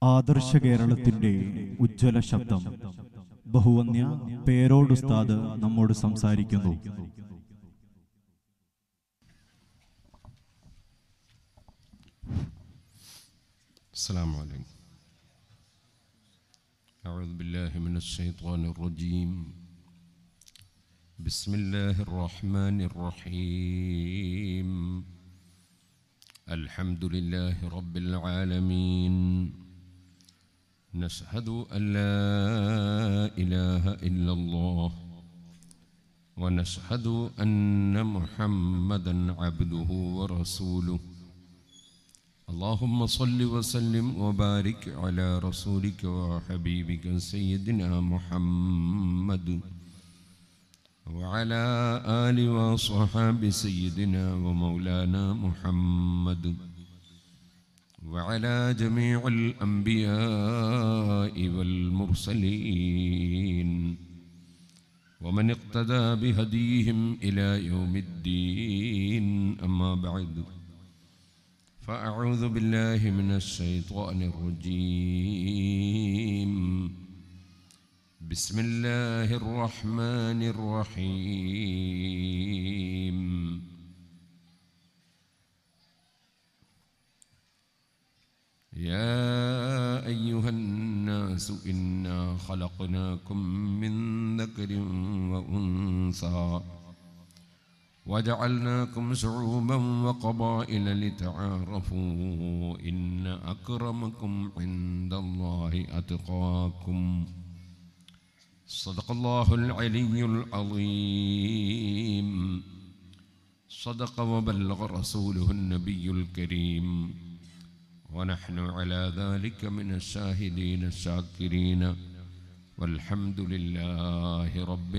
ആദർശ കേരളത്തിന്റെ ഉജ്ജ്വല ശബ്ദം ബഹുവന്യ പേരോട് ഉസ്താദ് നമ്മോട് സംസാരിക്കുന്നു السلام عليكم أعوذ بالله من الشيطان الرجيم بسم الله الرحمن الرحيم الحمد لله رب العالمين نشهد أن لا إله إلا الله ونشهد أن محمدا عبده ورسوله اللهم صل وسلم وبارك على رسولك وحبيبك سيدنا محمد وعلى آل وصحاب سيدنا ومولانا محمد وعلى جميع الأنبياء والمرسلين ومن اقتدى بهديهم إلى يوم الدين أما بعد فأعوذ بالله من الشيطان الرجيم بسم الله الرحمن الرحيم يا أيها الناس إنا خلقناكم من ذكر وأنثى وجعلناكم شعوبا وقبائل لتعارفوا إن أكرمكم عند الله أتقاكم صدق الله العلي العظيم صدق وبلغ رسوله النبي الكريم ونحن على ذلك من الشاهدين الشاكرين والحمد لله رب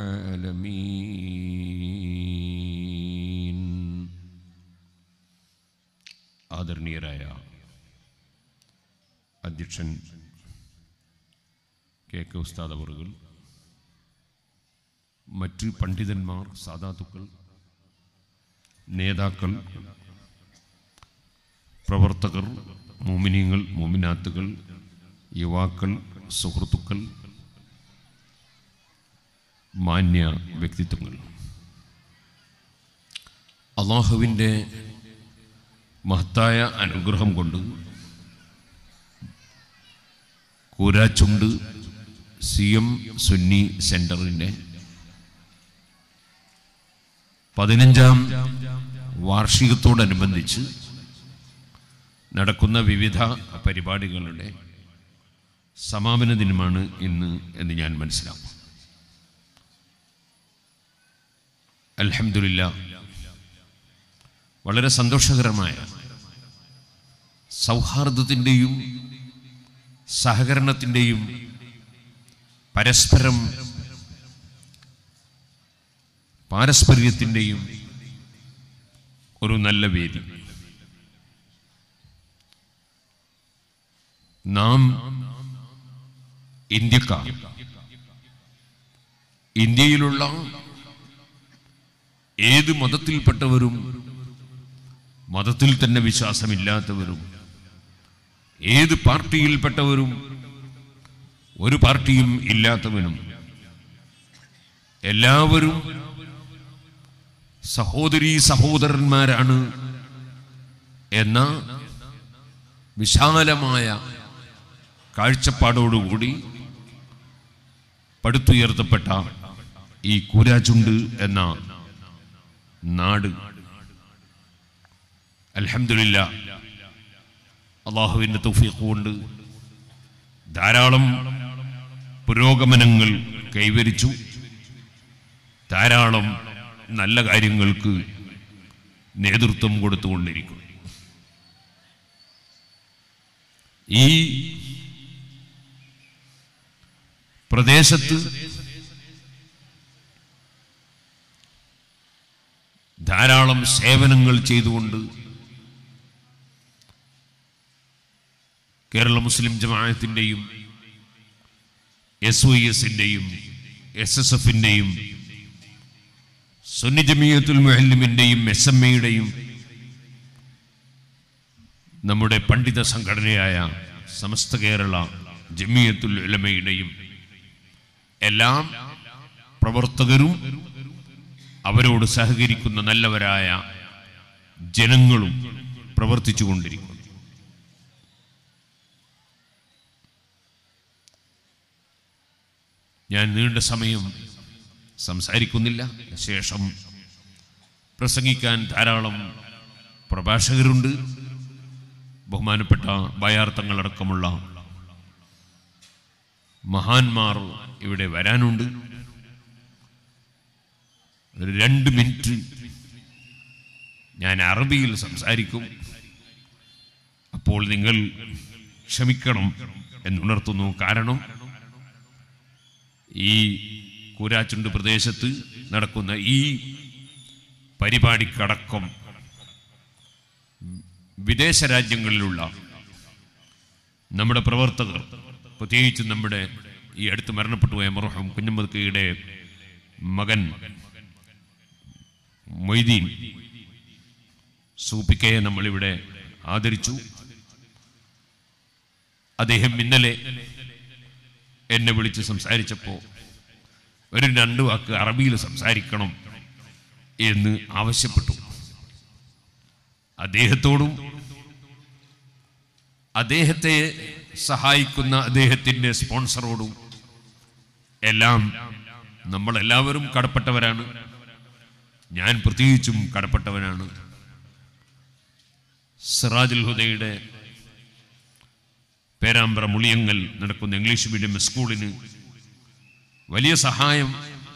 العالمين ആദരണീയരായ അധ്യക്ഷൻ കെ കെ ഉസ്താദ് അവറുകൾ മറ്റ് പണ്ഡിതന്മാർ സാധാത്തുക്കൾ നേതാക്കൾ പ്രവർത്തകർ മോമിനിയങ്ങൾ മോമിനാത്തുകൾ യുവാക്കൾ സുഹൃത്തുക്കൾ മാന്യ വ്യക്തിത്വങ്ങൾ അള്ളാഹുവിൻ്റെ മഹത്തായ അനുഗ്രഹം കൊണ്ട് കൂരാച്ചുണ്ട് സി എം സുന്നി സെൻറ്ററിൻ്റെ പതിനഞ്ചാം വാർഷികത്തോടനുബന്ധിച്ച് നടക്കുന്ന വിവിധ പരിപാടികളുടെ സമാപന ദിനമാണ് ഇന്ന് എന്ന് ഞാൻ മനസ്സിലാക്കും അൽഹംദുലില്ല വളരെ സന്തോഷകരമായ സൗഹാർദ്ദത്തിൻ്റെയും സഹകരണത്തിൻ്റെയും പരസ്പരം പാരസ്പര്യത്തിൻ്റെയും ഒരു നല്ല വേദി നാം ഇന്ത്യക്കാർ ഇന്ത്യയിലുള്ള ഏത് മതത്തിൽപ്പെട്ടവരും മതത്തിൽ തന്നെ വിശ്വാസമില്ലാത്തവരും ഏത് പാർട്ടിയിൽപ്പെട്ടവരും ഒരു പാർട്ടിയും ഇല്ലാത്തവനും എല്ലാവരും സഹോദരീ സഹോദരന്മാരാണ് എന്ന വിശാലമായ കാഴ്ചപ്പാടോടുകൂടി പടുത്തുയർത്തപ്പെട്ട ഈ കൂരാചുണ്ട് എന്ന നാട് അൽഹംദുലില്ല അള്ളാഹുവിൻ്റെ തൗഫീഖ് കൊണ്ട് ധാരാളം പുരോഗമനങ്ങൾ കൈവരിച്ചു ധാരാളം നല്ല കാര്യങ്ങൾക്ക് നേതൃത്വം കൊടുത്തുകൊണ്ടിരിക്കുന്നു ഈ പ്രദേശത്ത് ധാരാളം സേവനങ്ങൾ ചെയ്തുകൊണ്ട് കേരള മുസ്ലിം ജമാഅത്തിൻ്റെയും എസ് വൈ എസിൻ്റെയും എസ് എസ് എഫിൻ്റെയും സുന്നി ജമിയത്തുൽ മുഹല്ലിമിൻ്റെയും എസ് എം എയുടെയും നമ്മുടെ പണ്ഡിത സംഘടനയായ സമസ്ത കേരള ജമിയത്തുൽ ഉലമയുടെയും എല്ലാം പ്രവർത്തകരും അവരോട് സഹകരിക്കുന്ന നല്ലവരായ ജനങ്ങളും പ്രവർത്തിച്ചുകൊണ്ടിരിക്കുന്നു ഞാൻ നീണ്ട സമയം സംസാരിക്കുന്നില്ല ശേഷം പ്രസംഗിക്കാൻ ധാരാളം പ്രഭാഷകരുണ്ട് ബഹുമാനപ്പെട്ട ഭയാർത്ഥങ്ങളടക്കമുള്ള മഹാന്മാർ ഇവിടെ വരാനുണ്ട് ഒരു രണ്ട് മിനിറ്റ് ഞാൻ അറബിയിൽ സംസാരിക്കും അപ്പോൾ നിങ്ങൾ ക്ഷമിക്കണം എന്നുണർത്തുന്നു കാരണം ഈ കൂരാച്ചുണ്ട് പ്രദേശത്ത് നടക്കുന്ന ഈ പരിപാടിക്കടക്കം വിദേശ രാജ്യങ്ങളിലുള്ള നമ്മുടെ പ്രവർത്തകർ പ്രത്യേകിച്ച് നമ്മുടെ ഈ അടുത്ത് മരണപ്പെട്ടു പോയ മറുഹം കുഞ്ഞമ്മദ്ക്കയുടെ മകൻ മൊയ്തീൻ സൂപ്പിക്കയെ നമ്മളിവിടെ ആദരിച്ചു അദ്ദേഹം ഇന്നലെ എന്നെ വിളിച്ച് സംസാരിച്ചപ്പോൾ ഒരു രണ്ട് വാക്ക് അറബിയിൽ സംസാരിക്കണം എന്ന് ആവശ്യപ്പെട്ടു അദ്ദേഹത്തോടും അദ്ദേഹത്തെ സഹായിക്കുന്ന അദ്ദേഹത്തിൻ്റെ സ്പോൺസറോടും എല്ലാം നമ്മളെല്ലാവരും കടപ്പെട്ടവരാണ് ഞാൻ പ്രത്യേകിച്ചും കടപ്പെട്ടവനാണ് സിറാജുൽ ഹുദയുടെ പേരാമ്പ്ര മുളിയങ്ങൽ നടക്കുന്ന ഇംഗ്ലീഷ് മീഡിയം സ്കൂളിന് വലിയ സഹായം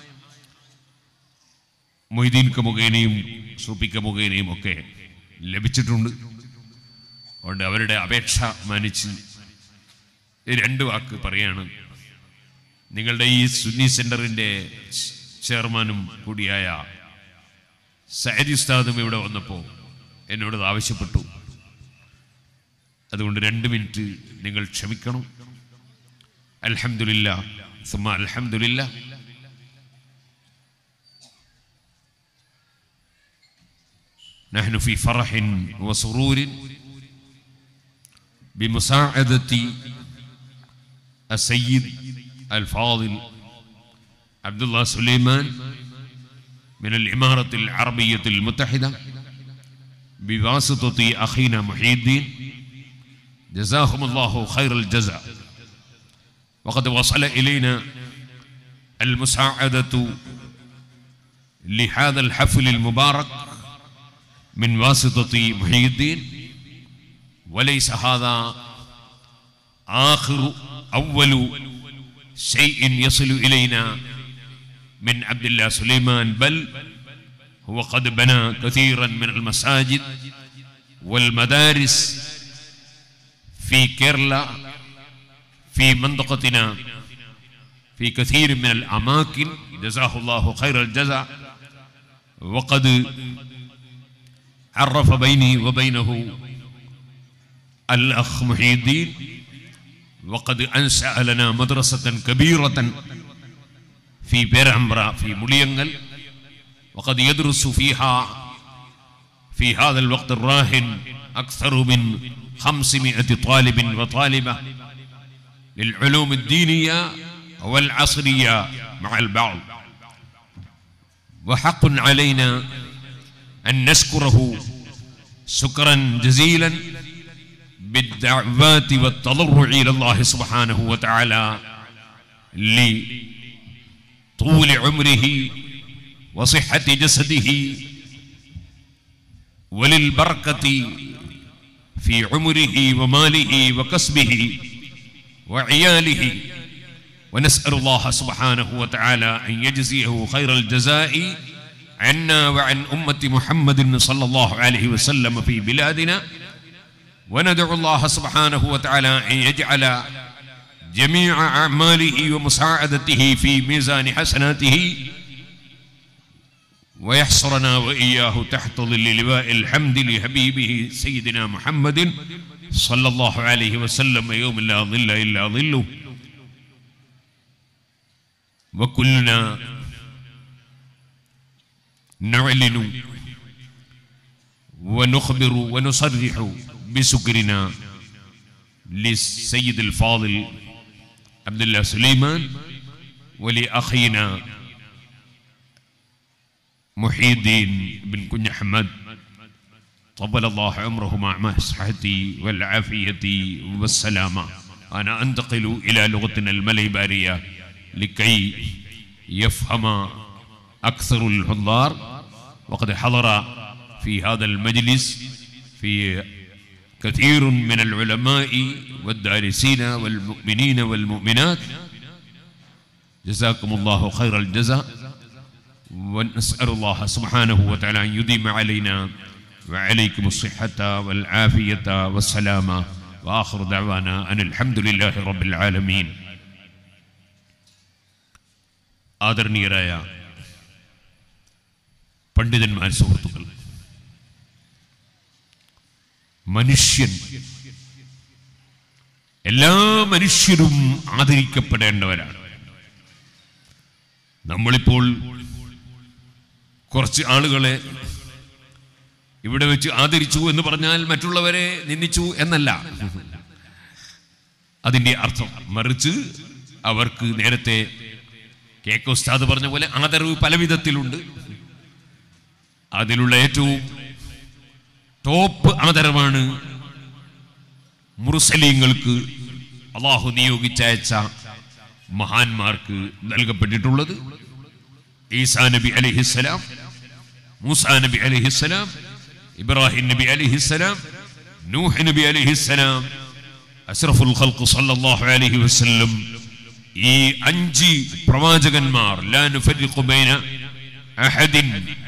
മൊയ്തീൻക മുഖേനയും സൂപ്പിക്ക മുഖേനയും ഒക്കെ ലഭിച്ചിട്ടുണ്ട് അതുകൊണ്ട് അവരുടെ അപേക്ഷ മാനിച്ച് ഈ രണ്ട് വാക്ക് പറയാണ് നിങ്ങളുടെ ഈ സുന്നി സെന്ററിന്റെ ചെയർമാനും കൂടിയായ സയദ് ഉസ്താദും ഇവിടെ വന്നപ്പോൾ എന്നോട് ഇത് ആവശ്യപ്പെട്ടു അതുകൊണ്ട് രണ്ട് മിനിറ്റ് നിങ്ങൾ ക്ഷമിക്കണം അൽഹംദുലില്ല സുമ അൽഹംദുലില്ല نحن في فرح وسرور بمساعدة السيد الفاضل عبد الله سليمان من الإمارة العربية المتحدة بواسطة أخينا محي الدين جزاهم الله خير الجزاء وقد وصل إلينا المساعدة لهذا الحفل المبارك من واسطة محي الدين وليس هذا آخر أول شيء يصل إلينا من عبد الله سليمان بل هو قد بنى كثيرا من المساجد والمدارس في كيرلا في منطقتنا في كثير من الأماكن جزاه الله خير الجزاء وقد عرف بيني وبينه الأخ محي الدين وقد أنشأ لنا مدرسة كبيرة في بيرعمرا في ملينغل وقد يدرس فيها في هذا الوقت الراهن أكثر من خمسمائة طالب وطالبة للعلوم الدينية والعصرية مع البعض وحق علينا أن نشكره شكرا جزيلا بالدعوات والتضرع إلى الله سبحانه وتعالى لطول عمره وصحة جسده وللبركة في عمره وماله وكسبه وعياله ونسأل الله سبحانه وتعالى أن يجزيه خير الجزاء عنا وعن أمة محمد صلى الله عليه وسلم في بلادنا وندعو الله سبحانه وتعالى أن يجعل جميع أعماله ومساعدته في ميزان حسناته ويحصرنا وإياه تحت ظل لواء الحمد لحبيبه سيدنا محمد صلى الله عليه وسلم يوم لا ظل إلا ظله وكلنا نعلن ونخبر ونصرح بسكرنا للسيد الفاضل عبد الله سليمان ولأخينا محي الدين بن كن أحمد طول الله عمره مع الصحة والعافية والسلامة أنا أنتقل إلى لغتنا المليبارية لكي يفهم أكثر الحضار وقد حضر في هذا المجلس في كثير من العلماء والدارسين والمؤمنين والمؤمنات جزاكم الله خير الجزاء ونسأل الله سبحانه وتعالى أن يديم علينا وعليكم الصحة والعافية والسلامة وآخر دعوانا أن الحمد لله رب العالمين ആദരണീയരായ പണ്ഡിതന്മാർ സുഹൃത്തുക്കൾ മനുഷ്യൻ എല്ലാ മനുഷ്യരും ആദരിക്കപ്പെടേണ്ടവരാണ് നമ്മളിപ്പോൾ കുറച്ച് ആളുകളെ ഇവിടെ വെച്ച് ആദരിച്ചു എന്ന് പറഞ്ഞാൽ മറ്റുള്ളവരെ നിന്ദിച്ചു എന്നല്ല അതിന്റെ അർത്ഥം മറിച്ച് അവർക്ക് നേരത്തെ കെ കെ ഉസ്താദ് പറഞ്ഞ പോലെ ആദരവ് പല വിധത്തിലുണ്ട് അതിലുള്ള ഏറ്റവും ടോപ്പ് ആദരവാണ് മുറുസലീങ്ങൾക്ക് അള്ളാഹു നിയോഗിച്ചയച്ച മഹാന്മാർക്ക് നൽകപ്പെട്ടിട്ടുള്ളത് ഈസാ നബി അലിഹിസ്സലാം മൂസാ നബി അലിഹിസ്സലാം ഇബ്രാഹിം നബി അലിഹിസ്സലാം നൂഹ് നബി അലിഹിസ്സലാം അഷ്റഫുൽ ഖൽഖ് സല്ലല്ലാഹു അലൈഹി വസല്ലം ഈ അഞ്ച് പ്രവാചകന്മാർ ലാ നുഫരിഖു ബൈന അഹദിൻ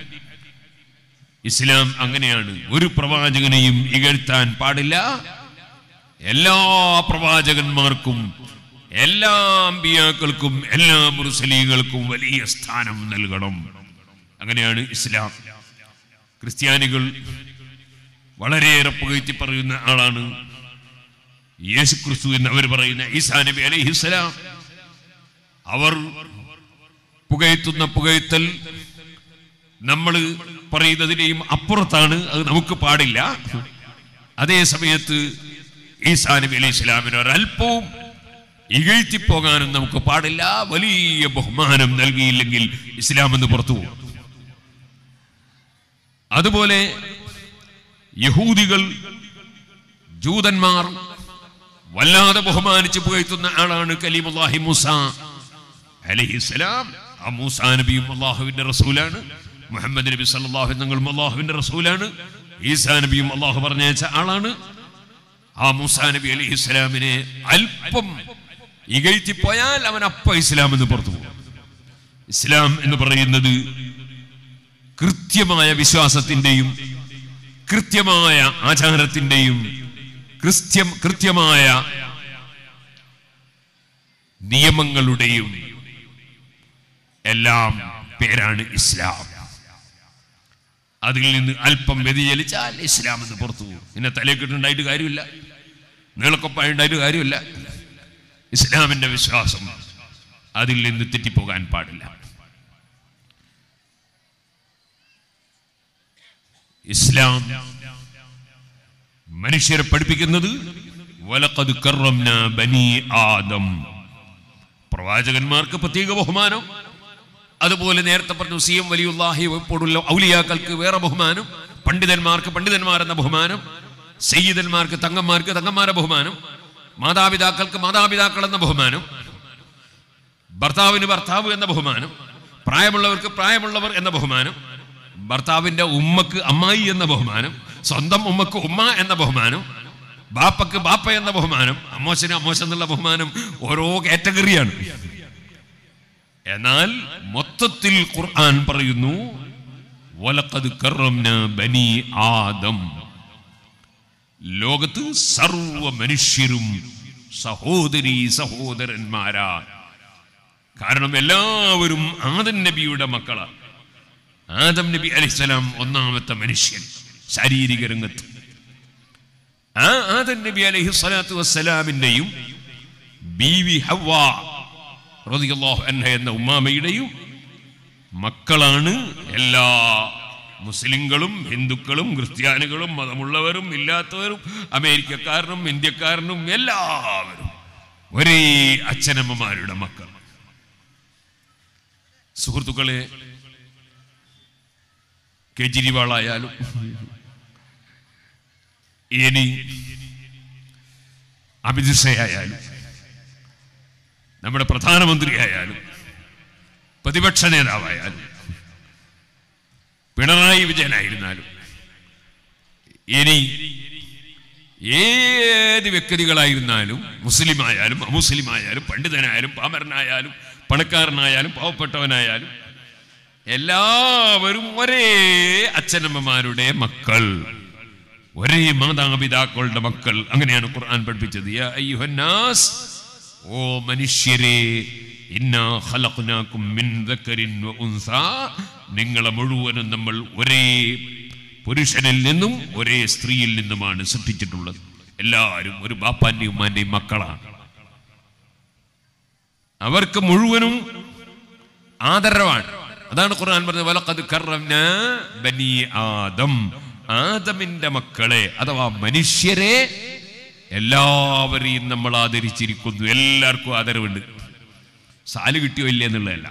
ഇസ്ലാം അങ്ങനെയാണ് ഒരു പ്രവാചകനെയും ഇകഴ്ത്താൻ പാടില്ല എല്ലാ പ്രവാചകന്മാർക്കും എല്ലാ അമ്പിയാക്കൾക്കും എല്ലാ മുർസലീങ്ങൾക്കും വലിയ സ്ഥാനം നൽകണം അങ്ങനെയാണ് ഇസ്ലാം ക്രിസ്ത്യാനികൾ വളരെയേറെ പുകഴ്ത്തി പറയുന്ന ആളാണ് യേശു ക്രിസ്തു എന്ന് അവർ പറയുന്ന ഈസാ നബി അലൈഹിസ്സലാം അവർ പുകഴ്ത്തുന്ന പുകഴ്ത്തൽ നമ്മൾ പറയുന്നതിനെയും അപ്പുറത്താണ് അത് നമുക്ക് പാടില്ല അതേ സമയത്ത് ഈസാ നബി അലൈഹി സ്വലാമിന് ഒരല്പവും ഇകഴ്ത്തിപ്പോകാനും നമുക്ക് പാടില്ല വലിയ ബഹുമാനം നൽകിയില്ലെങ്കിൽ ഇസ്ലാം എന്ന് പുറത്തു പോകും അതുപോലെ യഹൂദികൾ ജൂതന്മാർ വല്ലാതെ ബഹുമാനിച്ച് പുകഴ്ത്തുന്ന ആളാണ് കലീമുല്ലാഹി മൂസ അലഹിസ്സലാം ആ മൂസാ നബിയും അള്ളാഹുവിന്റെ റസൂലാണ് മുഹമ്മദ് നബി സല്ലല്ലാഹു തങ്ങളും അള്ളാഹുവിന്റെ റസൂലാണ് ഈസാ നബിയും അള്ളാഹു പറഞ്ഞയച്ച ആളാണ് ആ മൂസാ നബി അലൈഹി ഇസ്ലാമിനെ അല്പം ഇകഴ്ത്തിപ്പോയാൽ അവൻ അപ്പ ഇസ്ലാം എന്ന് പുറത്തു പോകും ഇസ്ലാം എന്ന് പറയുന്നത് കൃത്യമായ വിശ്വാസത്തിന്റെയും കൃത്യമായ ആചാരത്തിന്റെയും കൃത്യം കൃത്യമായ നിയമങ്ങളുടെയും എല്ലാം പേരാണ് ഇസ്ലാം അതിൽ നിന്ന് അല്പം വ്യതിചലിച്ചാൽ ഇസ്ലാം എന്ന് പുറത്തു പോകും പിന്നെ തലക്കെട്ടുണ്ടായിട്ട് കാര്യമില്ല നീളക്കൊപ്പായുണ്ടായിട്ട് കാര്യമില്ല ഇസ്ലാമിന്റെ വിശ്വാസം അതിൽ നിന്ന് തെറ്റിപ്പോകാൻ പാടില്ല ഇസ്ലാം മനുഷ്യരെ പഠിപ്പിക്കുന്നത് വലക്കത് കറംന ബനി ആദം പ്രവാചകന്മാർക്ക് പ്രത്യേക ബഹുമാനം അതുപോലെ നേരത്തെ പറഞ്ഞു സി എം വലിയുല്ലാഹി പോലുള്ള ഔലിയാക്കൾക്ക് വേറെ ബഹുമാനം പണ്ഡിതന്മാർക്ക് പണ്ഡിതന്മാരെന്ന ബഹുമാനം സയ്യിദന്മാർക്ക് തങ്ങന്മാർക്ക് തങ്ങന്മാരെ ബഹുമാനം മാതാപിതാക്കൾക്ക് മാതാപിതാക്കൾ എന്ന ബഹുമാനം ഭർത്താവിന് ഭർത്താവ് എന്ന ബഹുമാനം പ്രായമുള്ളവർക്ക് പ്രായമുള്ളവർ എന്ന ബഹുമാനം ഭർത്താവിന്റെ ഉമ്മക്ക് അമ്മായി എന്ന ബഹുമാനം സ്വന്തം ഉമ്മക്ക് ഉമ്മ എന്ന ബഹുമാനം ബാപ്പക്ക് ബാപ്പ എന്ന ബഹുമാനം അമ്മോശന് അമ്മോശൻ എന്നുള്ള ബഹുമാനം ഓരോ കാറ്റഗറിയാണ് എന്നാൽ മൊത്തത്തിൽ ഖുർആൻ പറയുന്നു വലഖദ് കറംന ബനി ആദം ലോകത്ത് സർവ മനുഷ്യരും സഹോദരി സഹോദരന്മാരാ കാരണം എല്ലാവരും ആദം നബിയുടെ മക്കളാണ് ആദം നബി അലിസ്ലാം ഒന്നാമത്തെ മനുഷ്യൻ ശാരീരിക രംഗത്ത് ആ ആദം നബി അലൈഹി സ്വലാത്തു വസ്സലാമിന്റെയും ബീവി ഹവ്വ റളിയല്ലാഹു അൻഹ എന്ന ഉമ്മാമയുടെയും മക്കളാണ് എല്ലാ മുസ്ലിങ്ങളും ഹിന്ദുക്കളും ക്രിസ്ത്യാനികളും മതമുള്ളവരും ഇല്ലാത്തവരും അമേരിക്കക്കാരനും ഇന്ത്യക്കാരനും എല്ലാവരും ഒരേ അച്ഛനമ്മമാരുടെ മക്കൾ സുഹൃത്തുക്കളെ കെജ്രിവാൾ ആയാലും ഇനി അമിത് ഷാ ആയാലും നമ്മുടെ പ്രധാനമന്ത്രി ആയാലും പ്രതിപക്ഷ നേതാവായാലും പിണറായി വിജയനായിരുന്നാലും ഇനി ഏത് വ്യക്തികളായിരുന്നാലും മുസ്ലിം ആയാലും അമുസ്ലിം ആയാലും പണ്ഡിതനായാലും പാമരനായാലും പണക്കാരനായാലും പാവപ്പെട്ടവനായാലും എല്ലാവരും ഒരേ അച്ഛനമ്മമാരുടെ മക്കൾ ഒരേ മാതാപിതാക്കളുടെ മക്കൾ അങ്ങനെയാണ് ഖുർആൻ പഠിപ്പിച്ചത് യാ അയ്യുഹന്നാസ് ഓ മനുഷ്യരെ ഇന്നാ ഖലഖ്നാകും മിൻ ദക്കരിൻ വ ഉൻസാ നിങ്ങളെ മുഴുവനും നമ്മൾ ഒരേ പുരുഷനിൽ നിന്നും ഒരേ സ്ത്രീയിൽ നിന്നുമാണ് സൃഷ്ടിച്ചിട്ടുള്ളത് എല്ലാവരും ഒരു ബാപ്പാന്റെയും ഉമ്മാന്റെയും മക്കളാണ് അവർക്ക് മുഴുവനും ആദരവാണ് അതാണ് ഖുർആൻ പറഞ്ഞത് വലഖദ് കറംനാ ബനി ആദം ആദമിന്റെ മക്കളെ അഥവാ മനുഷ്യരെ എല്ലാവരെയും നമ്മൾ ആദരിച്ചിരിക്കുന്നു എല്ലാവർക്കും ആദരവുണ്ട് സാല് കിട്ടിയോ ഇല്ലേ എന്നുള്ളതല്ല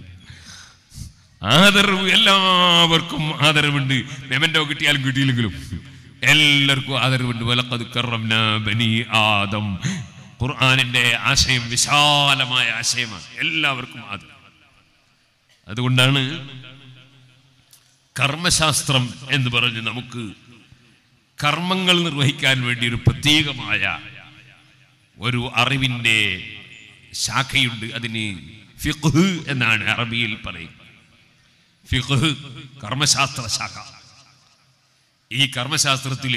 ആദരവ് എല്ലാവർക്കും ആദരവുണ്ട് മെമന്റോ കിട്ടിയാലും കിട്ടിയില്ലെങ്കിലും എല്ലാവർക്കും ആദരവുണ്ട് വലഖദ് കറംനാ ബനി ആദം ഖുർആനിന്റെ ആശയം വിശാലമായ ആശയമാണ് എല്ലാവർക്കും ആദരം അതുകൊണ്ടാണ് കർമ്മശാസ്ത്രം എന്ന് പറഞ്ഞ് നമുക്ക് കർമ്മങ്ങൾ നിർവഹിക്കാൻ വേണ്ടി ഒരു പ്രത്യേകമായ ഒരു അറിവിൻ്റെ ശാഖയുണ്ട് അതിന് ഫിഖ് എന്നാണ് അറബിയിൽ പറയും ഫിഖ് കർമ്മശാസ്ത്ര ശാഖ ഈ കർമ്മശാസ്ത്രത്തിൽ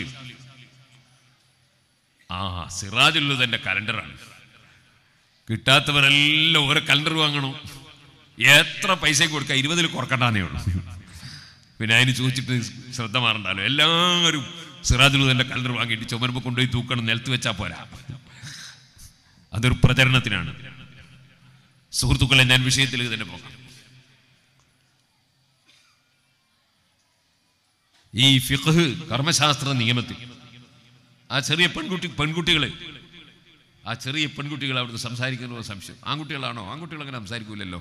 ആ സിറാജുള്ളതിൻ്റെ കലണ്ടറാണ് കിട്ടാത്തവരെല്ലാം ഓരോ കലണ്ടർ വാങ്ങണം എത്ര പൈസ കൊടുക്കുക ഇരുപതിൽ കുറക്കണ്ടെന്നേ ഉള്ളൂ പിന്നെ അതിന് ചോദിച്ചിട്ട് ശ്രദ്ധ മാറണ്ടല്ലോ എല്ലാവരും സിറാജുലുദന്റെ കലണ്ടർ വാങ്ങിയിട്ട് ചുമരുമ്പോൾ കൊണ്ടുപോയി തൂക്കണം നിലത്ത് വെച്ചാൽ പോരാ അതൊരു പ്രചരണത്തിനാണ് സുഹൃത്തുക്കളെ ഞാൻ വിഷയത്തിലേക്ക് തന്നെ പോകാം ഈ ഫിഖ് കർമ്മശാസ്ത്ര നിയമത്തിൽ ആ ചെറിയ പെൺകുട്ടി പെൺകുട്ടികളെ ആ ചെറിയ പെൺകുട്ടികൾ അവിടുന്ന് സംസാരിക്കുന്ന സംശയം ആൺകുട്ടികളാണോ ആൺകുട്ടികൾ അങ്ങനെ സംസാരിക്കൂലല്ലോ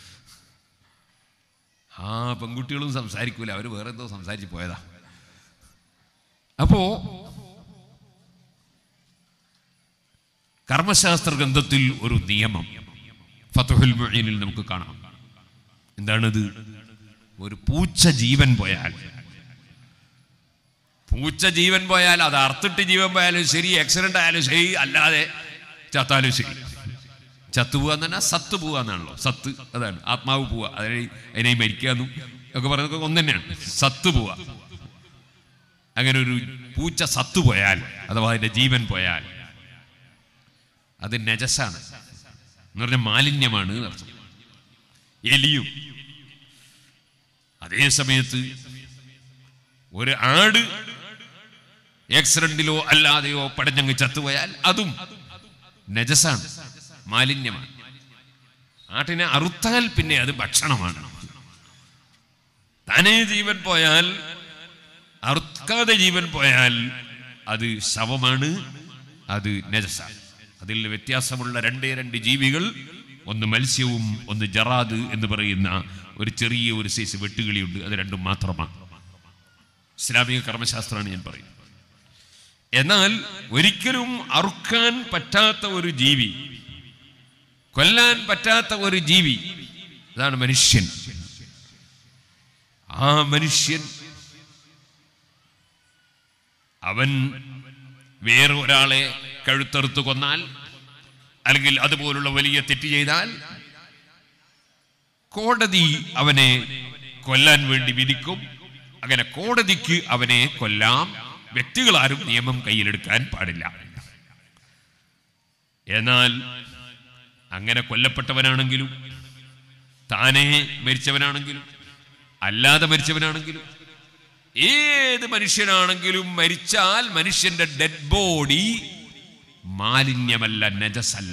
ആ പെൺകുട്ടികളും സംസാരിക്കൂല അവർ വേറെ എന്തോ സംസാരിച്ച് പോയതാ അപ്പോ കർമ്മശാസ്ത്ര ഗ്രന്ഥത്തിൽ ഒരു നിയമം ഫത്തുഹുൽ മുഈനിൽ നമുക്ക് കാണാം എന്താണത് ഒരു പൂച്ച ജീവൻ പോയാൽ പൂച്ച ജീവൻ പോയാൽ അത് അർത്തിട്ട് ജീവൻ പോയാലും ശരി ആക്സിഡന്റ് ആയാലും ശരി അല്ലാതെ ചത്താലും ശരി ചത്തു പോവാ എന്ന് പറഞ്ഞാൽ സത്ത് പോവാന്നാണല്ലോ സത്ത് അതാണ് ആത്മാവ് പോവുക അതിനെ അതിനെ മരിക്കാന്നും ഒക്കെ പറയുന്നത് ഒന്ന് തന്നെയാണ് സത്ത് പോവുക അങ്ങനെ ഒരു പൂച്ച സത്ത് പോയാൽ അഥവാ അതിന്റെ ജീവൻ പോയാൽ അത് നജസാണ് എന്ന് പറഞ്ഞാൽ മാലിന്യമാണ് എന്നർത്ഥം എലിയും അതേ സമയത്ത് ഒരു ആട് ആക്സിഡന്റിലോ അല്ലാതെയോ പടഞ്ഞങ്ങ് ചത്തുപോയാൽ അതും നജസാണ് മാലിന്യമാണ് ആട്ടിനെ അറുത്താൽ പിന്നെ അത് ഭക്ഷണമാണ് തനേ ജീവൻ പോയാൽ അറുക്കാതെ ജീവൻ പോയാൽ അത് ശവമാണ് അത് നജസാണ് അതിൽ വ്യത്യാസമുള്ള രണ്ടേ രണ്ട് ജീവികൾ ഒന്ന് മത്സ്യവും ഒന്ന് ജറാദ് എന്ന് പറയുന്ന ഒരു ചെറിയ ഒരു സൈസ് വെട്ടുകിളിയുണ്ട് അത് രണ്ടും മാത്രമാണ് ഇസ്ലാമിക കർമ്മശാസ്ത്രമാണ് ഞാൻ പറയുന്നത് എന്നാൽ ഒരിക്കലും അറുക്കാൻ പറ്റാത്ത ഒരു ജീവി കൊല്ലാൻ പറ്റാത്ത ഒരു ജീവി അതാണ് മനുഷ്യൻ ആ മനുഷ്യൻ അവൻ വേറെ ഒരാളെ കഴുത്തറുത്ത് കൊന്നാൽ അല്ലെങ്കിൽ അതുപോലുള്ള വലിയ തെറ്റ് ചെയ്താൽ കോടതി അവനെ കൊല്ലാൻ വേണ്ടി വിധിക്കും അങ്ങനെ കോടതിക്ക് അവനെ കൊല്ലാം വ്യക്തികളാരും നിയമം കയ്യിലെടുക്കാൻ പാടില്ല എന്നാൽ അങ്ങനെ കൊല്ലപ്പെട്ടവനാണെങ്കിലും താനെ മരിച്ചവനാണെങ്കിലും അല്ലാതെ മരിച്ചവനാണെങ്കിലും ഏത് മനുഷ്യനാണെങ്കിലും മരിച്ചാൽ മനുഷ്യന്റെ ഡെഡ് ബോഡി മാലിന്യമല്ല നജസല്ല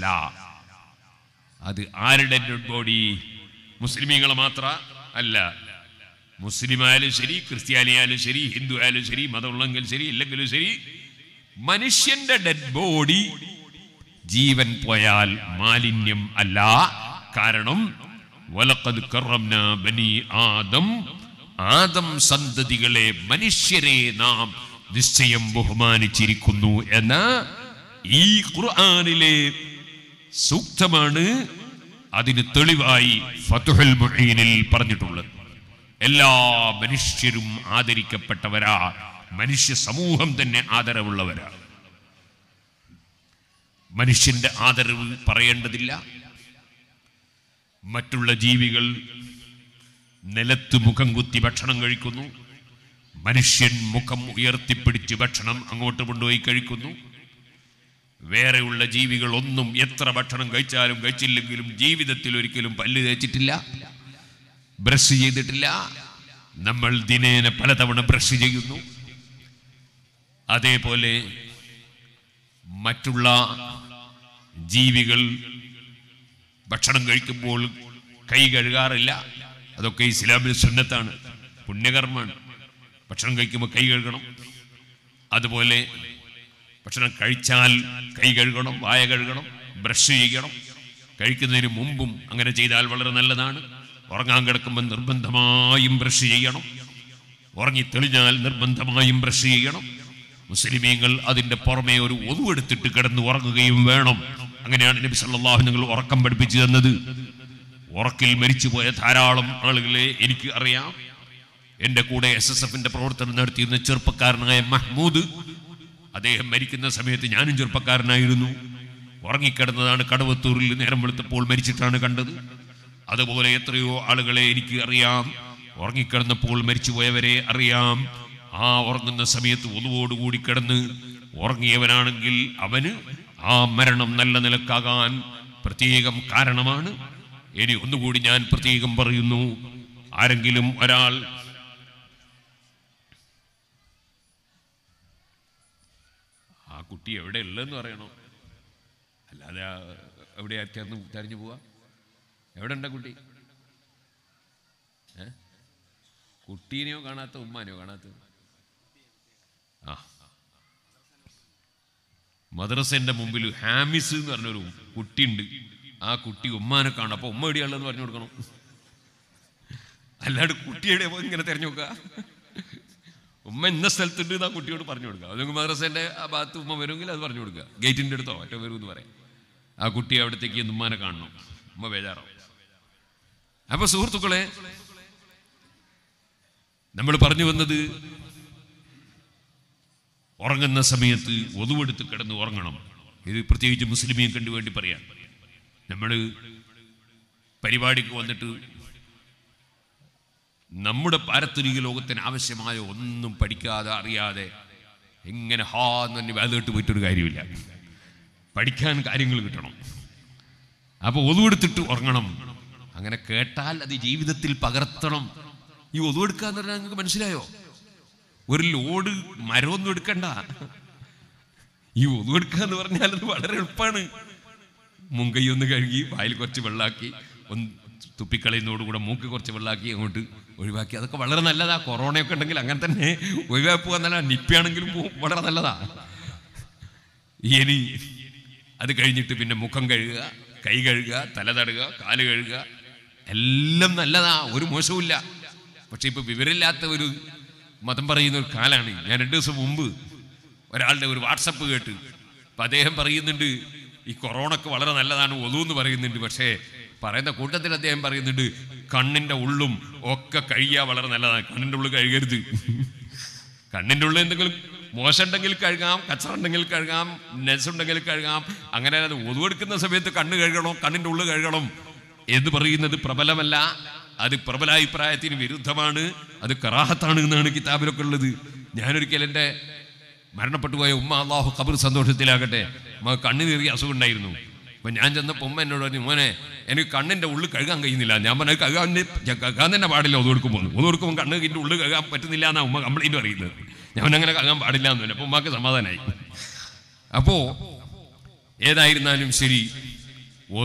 അത് ആരുടെ ഡെഡ് ബോഡി മുസ്ലിമീങ്ങളെ മാത്ര അല്ല മുസ്ലിം ആയാലും ശരി ക്രിസ്ത്യാനി ആയാലും ശരി ഹിന്ദു ആയാലും ശരി മതമുള്ളെങ്കിൽ ശരി ഇല്ലെങ്കിലും ശരി മനുഷ്യന്റെ ഡെഡ് ബോഡി ജീവൻ പോയാൽ മാലിന്യം അല്ല കാരണം വലഖദ് കറംന ബനി ആദം ആദം സന്തതികളെ മനുഷ്യരെ നാം നിശ്ചയം ബഹുമാനിച്ചിരിക്കുന്നു എന്ന് ഈ ഖുർആനിലെ സൂക്തമാണ് അതിന് തെളിവായി ഫതുഹുൽ മുഈനിൽ പറഞ്ഞിട്ടുള്ളത് എല്ലാ മനുഷ്യരും ആദരിക്കപ്പെട്ടവരാ മനുഷ്യ സമൂഹം തന്നെ ആദരവുള്ളവരാ മനുഷ്യന്റെ ആദരവ് പറയേണ്ടതില്ല മറ്റുള്ള ജീവികൾ നിലത്ത് മുഖം കുത്തി ഭക്ഷണം കഴിക്കുന്നു മനുഷ്യൻ മുഖം ഉയർത്തിപ്പിടിച്ച് ഭക്ഷണം അങ്ങോട്ട് കൊണ്ടുപോയി കഴിക്കുന്നു വേറെയുള്ള ജീവികൾ ഒന്നും എത്ര ഭക്ഷണം കഴിച്ചാലും കഴിച്ചില്ലെങ്കിലും ജീവിതത്തിൽ ഒരിക്കലും പല്ല് തേച്ചിട്ടില്ല ബ്രഷ് ചെയ്തിട്ടില്ല നമ്മൾ ദിനേന പലതവണ ബ്രഷ് ചെയ്യുന്നു അതേപോലെ മറ്റുള്ള ജീവികൾ ഭക്ഷണം കഴിക്കുമ്പോൾ കൈ കഴുകാറില്ല അതൊക്കെ ഇസ്ലാമിൽ സുന്നത്താണ് പുണ്യകർമ്മമാണ് ഭക്ഷണം കഴിക്കുമ്പോൾ കൈ കഴുകണം അതുപോലെ ഭക്ഷണം കഴിച്ചാൽ കൈ കഴുകണം വായ കഴുകണം ബ്രഷ് ചെയ്യണം കഴിക്കുന്നതിന് മുമ്പും അങ്ങനെ ചെയ്താൽ വളരെ നല്ലതാണ് ഉറങ്ങാൻ കിടക്കുമ്പോൾ നിർബന്ധമായും ബ്രഷ് ചെയ്യണം ഉറങ്ങി തെളിഞ്ഞാൽ നിർബന്ധമായും ബ്രഷ് ചെയ്യണം മുസ്ലിമീങ്ങൾ അതിന്റെ പുറമെ ഒരു ഒതുവെടുത്തിട്ട് കിടന്ന് ഉറങ്ങുകയും വേണം അങ്ങനെയാണ് നബി സല്ലല്ലാഹു നിങ്ങൾ ഉറക്കം പഠിപ്പിച്ചു തന്നത് ഉറക്കിൽ മരിച്ചുപോയ ധാരാളം ആളുകളെ എനിക്ക് അറിയാം എന്റെ കൂടെ എസ് എസ് എഫിന്റെ പ്രവർത്തനം നടത്തിയിരുന്ന ചെറുപ്പക്കാരനായ മഹ്മൂദ് അദ്ദേഹം മരിക്കുന്ന സമയത്ത് ഞാനും ചെറുപ്പക്കാരനായിരുന്നു ഉറങ്ങിക്കിടന്നതാണ് കടവത്തൂരിൽ നേരം വെളുത്തപ്പോൾ മരിച്ചിട്ടാണ് കണ്ടത് അതുപോലെ എത്രയോ ആളുകളെ എനിക്ക് അറിയാം ഉറങ്ങിക്കിടന്നപ്പോൾ മരിച്ചുപോയവരെ അറിയാം ആ ഉറങ്ങുന്ന സമയത്ത് ഒന്നുവോടുകൂടി കിടന്ന് ഉറങ്ങിയവനാണെങ്കിൽ അവന് ആ മരണം നല്ല നിലക്കാകാൻ പ്രത്യേകം കാരണമാണ് ഇനി ഒന്നുകൂടി ഞാൻ പ്രത്യേകം പറയുന്നു ആരെങ്കിലും ഒരാൾ ആ കുട്ടി എവിടെ ഉള്ളതെന്ന് പറയണോ അല്ലാതെ ആ എവിടെയാ ചേർന്ന് തെരഞ്ഞു പോവാ എവിടെ ഉണ്ട കുട്ടി ഏ കുട്ടീനെയോ കാണാത്ത ഉമ്മാനെയോ കാണാത്ത ആ മദ്രസന്റെ മുമ്പിൽ ഹാമിസ് എന്ന് പറഞ്ഞൊരു കുട്ടിയുണ്ട് ആ കുട്ടി ഉമ്മാനെ കാണും അപ്പൊ ഉമ്മ എവിടെയാണെന്ന് പറഞ്ഞു കൊടുക്കണം അല്ലാണ്ട് കുട്ടിയുടെ ഇങ്ങനെ തെരഞ്ഞു നോക്കുക ഉമ്മ ഇന്ന സ്ഥലത്തുണ്ട് എന്ന് ആ കുട്ടിയോട് പറഞ്ഞു കൊടുക്കുക അതെങ്കിൽ മദ്രസന്റെ ആ ഭാഗത്ത് ഉമ്മ വരുമെങ്കിൽ അത് പറഞ്ഞു കൊടുക്കുക ഗേറ്റിന്റെ അടുത്തോ മറ്റോ വരും എന്ന് പറയാം ആ കുട്ടി അവിടത്തേക്ക് ഉമ്മാനെ കാണണം ഉമ്മ ബേജാറാവും അപ്പൊ സുഹൃത്തുക്കളെ നമ്മൾ പറഞ്ഞു വന്നത് ഉറങ്ങുന്ന സമയത്ത് ഒതുവെടുത്ത് കിടന്ന് ഉറങ്ങണം ഇത് പ്രത്യേകിച്ച് മുസ്ലിമീൻ കണ്ടു വേണ്ടി പറയാം നമ്മൾ പരിപാടിക്ക് വന്നിട്ട് നമ്മുടെ പാരത്രിക ലോകത്തിന് ആവശ്യമായ ഒന്നും പഠിക്കാതെ അറിയാതെ എങ്ങനെ ഹാ എന്ന് തന്നെ വേദോട്ട് പോയിട്ടൊരു കാര്യമില്ല പഠിക്കാൻ കാര്യങ്ങൾ കിട്ടണം അപ്പൊ ഒതുവെടുത്തിട്ട് ഉറങ്ങണം അങ്ങനെ കേട്ടാൽ അത് ജീവിതത്തിൽ പകർത്തണം ഈ ഒതുവെടുക്കാന്ന് പറഞ്ഞാൽ നിങ്ങൾക്ക് മനസ്സിലായോ ഒരു ലോഡ് മരമൊന്നും എടുക്കണ്ട ഈ ഒതുവെടുക്കുക എന്ന് പറഞ്ഞാൽ അത് വളരെ എളുപ്പമാണ് മുങ്കൈ ഒന്ന് കഴുകി വായിൽ കുറച്ച് വെള്ളാക്കി ഒന്ന് തുപ്പിക്കളയുന്നതോടുകൂടെ മൂക്ക് കുറച്ച് വെള്ളാക്കി അങ്ങോട്ട് ഒഴിവാക്കി അതൊക്കെ വളരെ നല്ലതാ കൊറോണയൊക്കെ ഉണ്ടെങ്കിൽ അങ്ങനെ തന്നെ ഒഴിവാക്കി പോകാൻ നല്ല നിപ്പിയാണെങ്കിലും പോവും വളരെ നല്ലതാ ഇനി അത് കഴിഞ്ഞിട്ട് പിന്നെ മുഖം കഴുകുക കൈ കഴുകുക തല തടുക കാല് കഴുകുക എല്ലാം നല്ലതാ ഒരു മോശവുമില്ല പക്ഷെ ഇപ്പൊ വിവരമില്ലാത്ത ഒരു മതം പറയുന്ന ഒരു കാലാണ് ഞാൻ രണ്ടു ദിവസം മുമ്പ് ഒരാളുടെ ഒരു വാട്സപ്പ് കേട്ട് അപ്പൊ അദ്ദേഹം പറയുന്നുണ്ട് ഈ കൊറോണക്ക് വളരെ നല്ലതാണ് ഒതു എന്ന് പറയുന്നുണ്ട് പക്ഷേ പറയുന്ന കൂട്ടത്തിൽ അദ്ദേഹം പറയുന്നുണ്ട് കണ്ണിന്റെ ഉള്ളും ഒക്കെ കഴുകിയാൽ വളരെ നല്ലതാണ് കണ്ണിന്റെ ഉള്ളിൽ കഴുകരുത് കണ്ണിന്റെ ഉള്ളിൽ എന്തെങ്കിലും മോശം ഉണ്ടെങ്കിൽ കഴുകാം കച്ചറ ഉണ്ടെങ്കിൽ കഴുകാം നെസ് ഉണ്ടെങ്കിൽ കഴുകാം അങ്ങനെ അത് ഒതുവെടുക്കുന്ന സമയത്ത് കണ്ണ് കഴുകണം കണ്ണിന്റെ ഉള്ളിൽ കഴുകണം എന്ന് പറയുന്നത് പ്രബലമല്ല അത് പ്രബലാഭിപ്രായത്തിന് വിരുദ്ധമാണ് അത് കറാഹത്താണ് എന്നാണ് കിതാബിലൊക്കെ ഉള്ളത് ഞാനൊരിക്കൽ എൻ്റെ മരണപ്പെട്ടു പോയ ഉമ്മ അള്ളാഹു കബർ സന്തോഷത്തിലാകട്ടെ ഉമ്മ കണ്ണിനേറിയ അസുഖം ഉണ്ടായിരുന്നു അപ്പൊ ഞാൻ ചെന്നപ്പോൾ ഉമ്മ എന്നോട് പറഞ്ഞു മോനെ എനിക്ക് കണ്ണിന്റെ ഉള്ളിൽ കഴുകാൻ കഴിയുന്നില്ല ഞാൻ പറഞ്ഞു കഴുകാൻ കഴുകാൻ തന്നെ പാടില്ല ഒതു കൊടുക്കുമ്പോൾ ഒതു കൊടുക്കുമ്പോൾ കണ്ണിന്റെ ഉള്ളിൽ കഴുകാൻ പറ്റുന്നില്ല എന്നാ ഉമ്മ കംപ്ലൈന്റ് പറയുന്നത് ഞാൻ അങ്ങനെ കഴുകാൻ പാടില്ല എന്ന് പറഞ്ഞു അപ്പൊ ഉമ്മക്ക് സമാധാനമായി അപ്പോ ഏതായിരുന്നാലും ശരി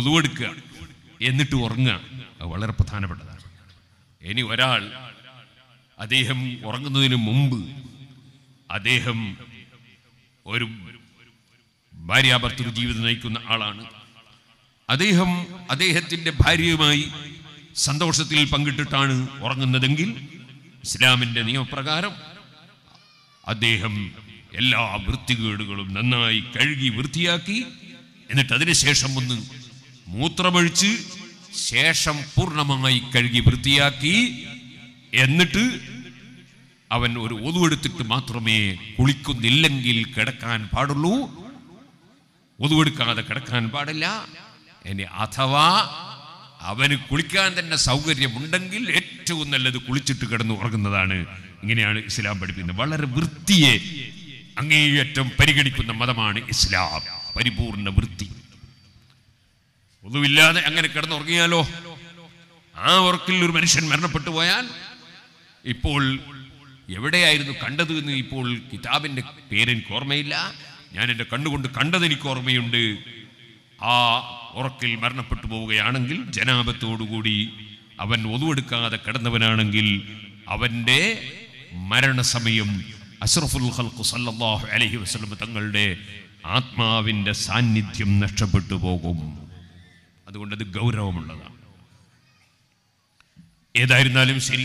ഒതുവെടുക്കുക എന്നിട്ട് ഉറങ്ങുക അത് വളരെ പ്രധാനപ്പെട്ടതാണ് ഇനി ഒരാൾ അദ്ദേഹം ഉറങ്ങുന്നതിന് മുമ്പ് അദ്ദേഹം ഒരു ഭാര്യാഭർത്തൃ ജീവിതം നയിക്കുന്ന ആളാണ് അദ്ദേഹം അദ്ദേഹത്തിന്റെ ഭാര്യയുമായി സന്തോഷത്തിൽ പങ്കിട്ടിട്ടാണ് ഉറങ്ങുന്നതെങ്കിൽ ഇസ്ലാമിന്റെ നിയമപ്രകാരം അദ്ദേഹം എല്ലാ വൃത്തികേടുകളും നന്നായി കഴുകി വൃത്തിയാക്കി എന്നിട്ട് അതിനുശേഷം ഒന്ന് മൂത്രമൊഴിച്ച് ശേഷം പൂർണ്ണമായി കഴുകി വൃത്തിയാക്കി എന്നിട്ട് അവൻ ഒരു ഒതുവെടുത്തിട്ട് മാത്രമേ കുളിക്കുന്നില്ലെങ്കിൽ കിടക്കാൻ പാടുള്ളൂ ഒതുവെടുക്കാതെ കിടക്കാൻ പാടില്ല ഇനി അഥവാ അവന് കുളിക്കാൻ തന്നെ സൗകര്യമുണ്ടെങ്കിൽ ഏറ്റവും നല്ലത് കുളിച്ചിട്ട് കിടന്ന് ഉറങ്ങുന്നതാണ് ഇങ്ങനെയാണ് ഇസ്ലാം പഠിപ്പിക്കുന്നത് വളരെ വൃത്തിയെ അങ്ങേയറ്റം പരിഗണിക്കുന്ന മതമാണ് ഇസ്ലാം പരിപൂർണ വൃത്തി ഒന്നുമില്ലാതെ അങ്ങനെ കിടന്നുറങ്ങിയാലോ ആ ഉറക്കിൽ ഒരു മനുഷ്യൻ മരണപ്പെട്ടു പോയാൽ ഇപ്പോൾ എവിടെയായിരുന്നു കണ്ടത് എന്ന് ഇപ്പോൾ കിതാബിന്റെ പേരെനിക്ക് ഓർമ്മയില്ല ഞാൻ എൻ്റെ കണ്ണുകൊണ്ട് കണ്ടത് എനിക്ക് ഓർമ്മയുണ്ട് ആ ഉറക്കിൽ മരണപ്പെട്ടു പോവുകയാണെങ്കിൽ ജനാപത്തോടുകൂടി അവൻ ഒതുവെടുക്കാതെ കിടന്നവനാണെങ്കിൽ അവൻ്റെ മരണസമയം അഷ്റഫുൽ ഖൽഖ് സല്ലല്ലാഹു അലൈഹി വസല്ലം തങ്ങളുടെ ആത്മാവിൻ്റെ സാന്നിധ്യം നഷ്ടപ്പെട്ടു പോകും അതുകൊണ്ട് അത് ഗൗരവമുള്ളതാണ് ഏതായിരുന്നാലും ശരി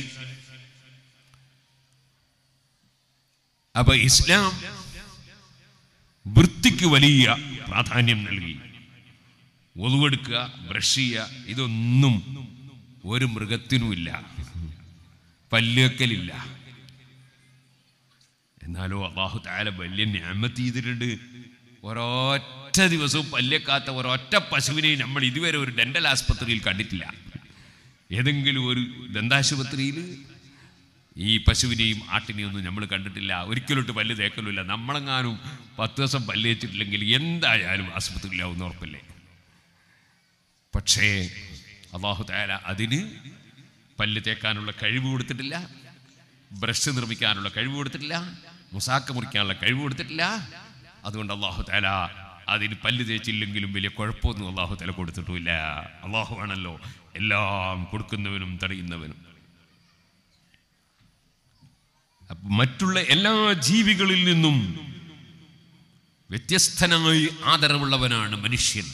അപ്പൊ ഇസ്ലാം വൃത്തിക്ക് വലിയ പ്രാധാന്യം നൽകി ഒതുവെടുക്കുക ബ്രഷ് ചെയ്യുക ഇതൊന്നും ഒരു മൃഗത്തിനുമില്ല പല്ലുവെക്കലില്ല എന്നാലോ അള്ളാഹു താല വലിയ ഞാമത്ത് ചെയ്തിട്ടുണ്ട് ഒരൊറ്റ ദിവസവും പല്ലേക്കാത്ത ഒരൊറ്റ പശുവിനെ നമ്മൾ ഇതുവരെ ഒരു ഡെന്റൽ ആസ്പത്രിയിൽ കണ്ടിട്ടില്ല ഏതെങ്കിലും ഒരു ദന്താശുപത്രിയിൽ ഈ പശുവിനെയും ആട്ടിനെയും ഒന്നും നമ്മൾ കണ്ടിട്ടില്ല ഒരിക്കലോട്ട് പല്ല് തേക്കലുമില്ല നമ്മളെങ്ങാനും പത്ത് ദിവസം പല്ല് തേച്ചിട്ടില്ലെങ്കിൽ എന്തായാലും ആസ്പത്രിയിലാവുന്ന ഉറപ്പല്ലേ പക്ഷേ അള്ളാഹു താല അതിന് പല്ല് തേക്കാനുള്ള കഴിവ് കൊടുത്തിട്ടില്ല ബ്രഷ് നിർമ്മിക്കാനുള്ള കഴിവ് കൊടുത്തിട്ടില്ല മുസാക്ക മുറിക്കാനുള്ള കഴിവ് കൊടുത്തിട്ടില്ല അതുകൊണ്ട് അള്ളാഹു താല അതിന് പല്ല് തേച്ചില്ലെങ്കിലും വലിയ കുഴപ്പമൊന്നും അള്ളാഹു താല കൊടുത്തിട്ടുമില്ല അള്ളാഹു ആണല്ലോ എല്ലാം കൊടുക്കുന്നവനും തടയുന്നവനും അപ്പൊ മറ്റുള്ള എല്ലാ ജീവികളിൽ നിന്നും വ്യത്യസ്തനായി ആദരവുള്ളവനാണ് മനുഷ്യൻ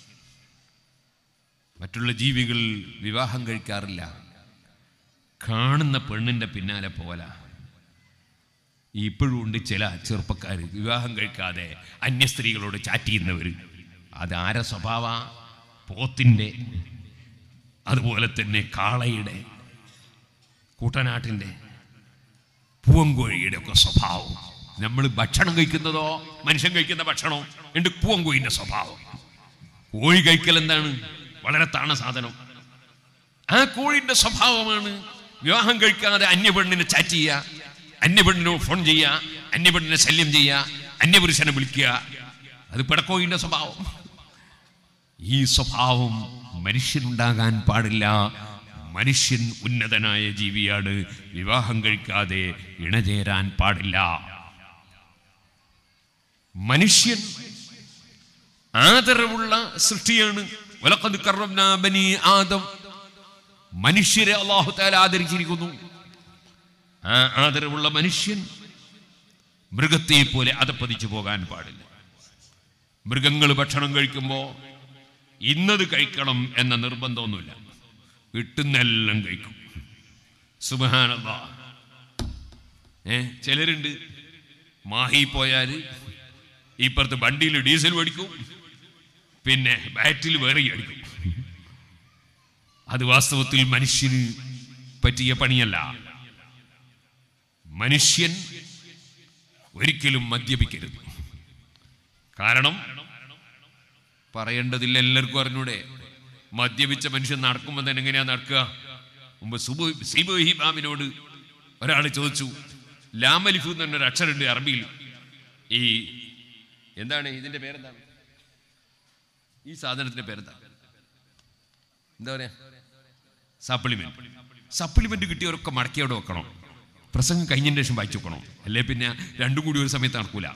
മറ്റുള്ള ജീവികൾ വിവാഹം കഴിക്കാറില്ല കാണുന്ന പെണ്ണിന്റെ പിന്നാലെ പോല ഇപ്പോഴും ഉണ്ട് ചില ചെറുപ്പക്കാർ വിവാഹം കഴിക്കാതെ അന്യ സ്ത്രീകളോട് ചാറ്റ് ചെയ്യുന്നവർ അതാര സ്വഭാവ പോത്തിൻ്റെ അതുപോലെ തന്നെ കാളയുടെ കുട്ടനാട്ടിൻ്റെ പൂവങ്കോഴിയുടെ ഒക്കെ സ്വഭാവം നമ്മൾ ഭക്ഷണം കഴിക്കുന്നതോ മനുഷ്യൻ കഴിക്കുന്ന ഭക്ഷണമോ ഉണ്ട് പൂവങ്കോഴിന്റെ സ്വഭാവം കോഴി കഴിക്കൽ എന്താണ് വളരെ താണ സാധനം ആ കോഴിന്റെ സ്വഭാവമാണ് വിവാഹം കഴിക്കാതെ അന്യപെണ്ണിനെ ചാറ്റ് ചെയ്യുക അന്യപെണ്ണിനോ ഫോൺ ചെയ്യുക അന്യപെണ്ണിനെ ശല്യം ചെയ്യുക അന്യപുരുഷനെ വിളിക്കുക അത് പിടക്കോയിന്റെ സ്വഭാവം ഈ സ്വഭാവം മനുഷ്യനുണ്ടാകാൻ പാടില്ല മനുഷ്യൻ ഉന്നതനായ ജീവിയാണ് വിവാഹം കഴിക്കാതെ ഇണചേരാൻ പാടില്ല മനുഷ്യൻ ആദരവുള്ള സൃഷ്ടിയാണ് വലഖദ് കറംനാ ബനി ആദം മനുഷ്യരെ അള്ളാഹു താല ആദരിച്ചിരിക്കുന്നു ആ ആദരവുള്ള മനുഷ്യൻ മൃഗത്തെ പോലെ അതപ്പതിച്ചു പോകാൻ പാടില്ല മൃഗങ്ങൾ ഭക്ഷണം കഴിക്കുമ്പോൾ ഇന്നത് കഴിക്കണം എന്ന നിർബന്ധമൊന്നുമില്ല കിട്ടുന്നെല്ലാം കഴിക്കും സുബഹാനല്ല ഏ ചിലരുണ്ട് മാഹി പോയാൽ ഇപ്പുറത്ത് വണ്ടിയിൽ ഡീസൽ മേടിക്കും പിന്നെ ബാറ്റിൽ വേറെ അടിക്കും അത് വാസ്തവത്തിൽ മനുഷ്യന് പറ്റിയ പണിയല്ല മനുഷ്യൻ ഒരിക്കലും മദ്യപിക്കരുത് കാരണം പറയേണ്ടതില്ല എല്ലാവർക്കും അറിഞ്ഞൂടെ മദ്യപിച്ച മനുഷ്യൻ നടക്കുമ്പോൾ തന്നെ എങ്ങനെയാ നടക്കുക മുമ്പ് സുബു സിബുഹി ബാമിനോട് ഒരാൾ ചോദിച്ചു ലാമലിഫു എന്ന് പറഞ്ഞൊരു അക്ഷരമുണ്ട് അറബിയിൽ ഈ എന്താണ് ഇതിന്റെ പേരെന്താണ് ഈ സാധനത്തിന്റെ പേരെന്താ എന്താ പറയാ സപ്ലിമെന്റ് സപ്ലിമെന്റ് കിട്ടിയവരൊക്കെ മടക്കി അവിടെ വെക്കണം പ്രസംഗം കഴിഞ്ഞതിന് ശേഷം വായിച്ചു വെക്കണം അല്ലേ പിന്നെ രണ്ടും കൂടി ഒരു സമയത്ത് നടക്കൂല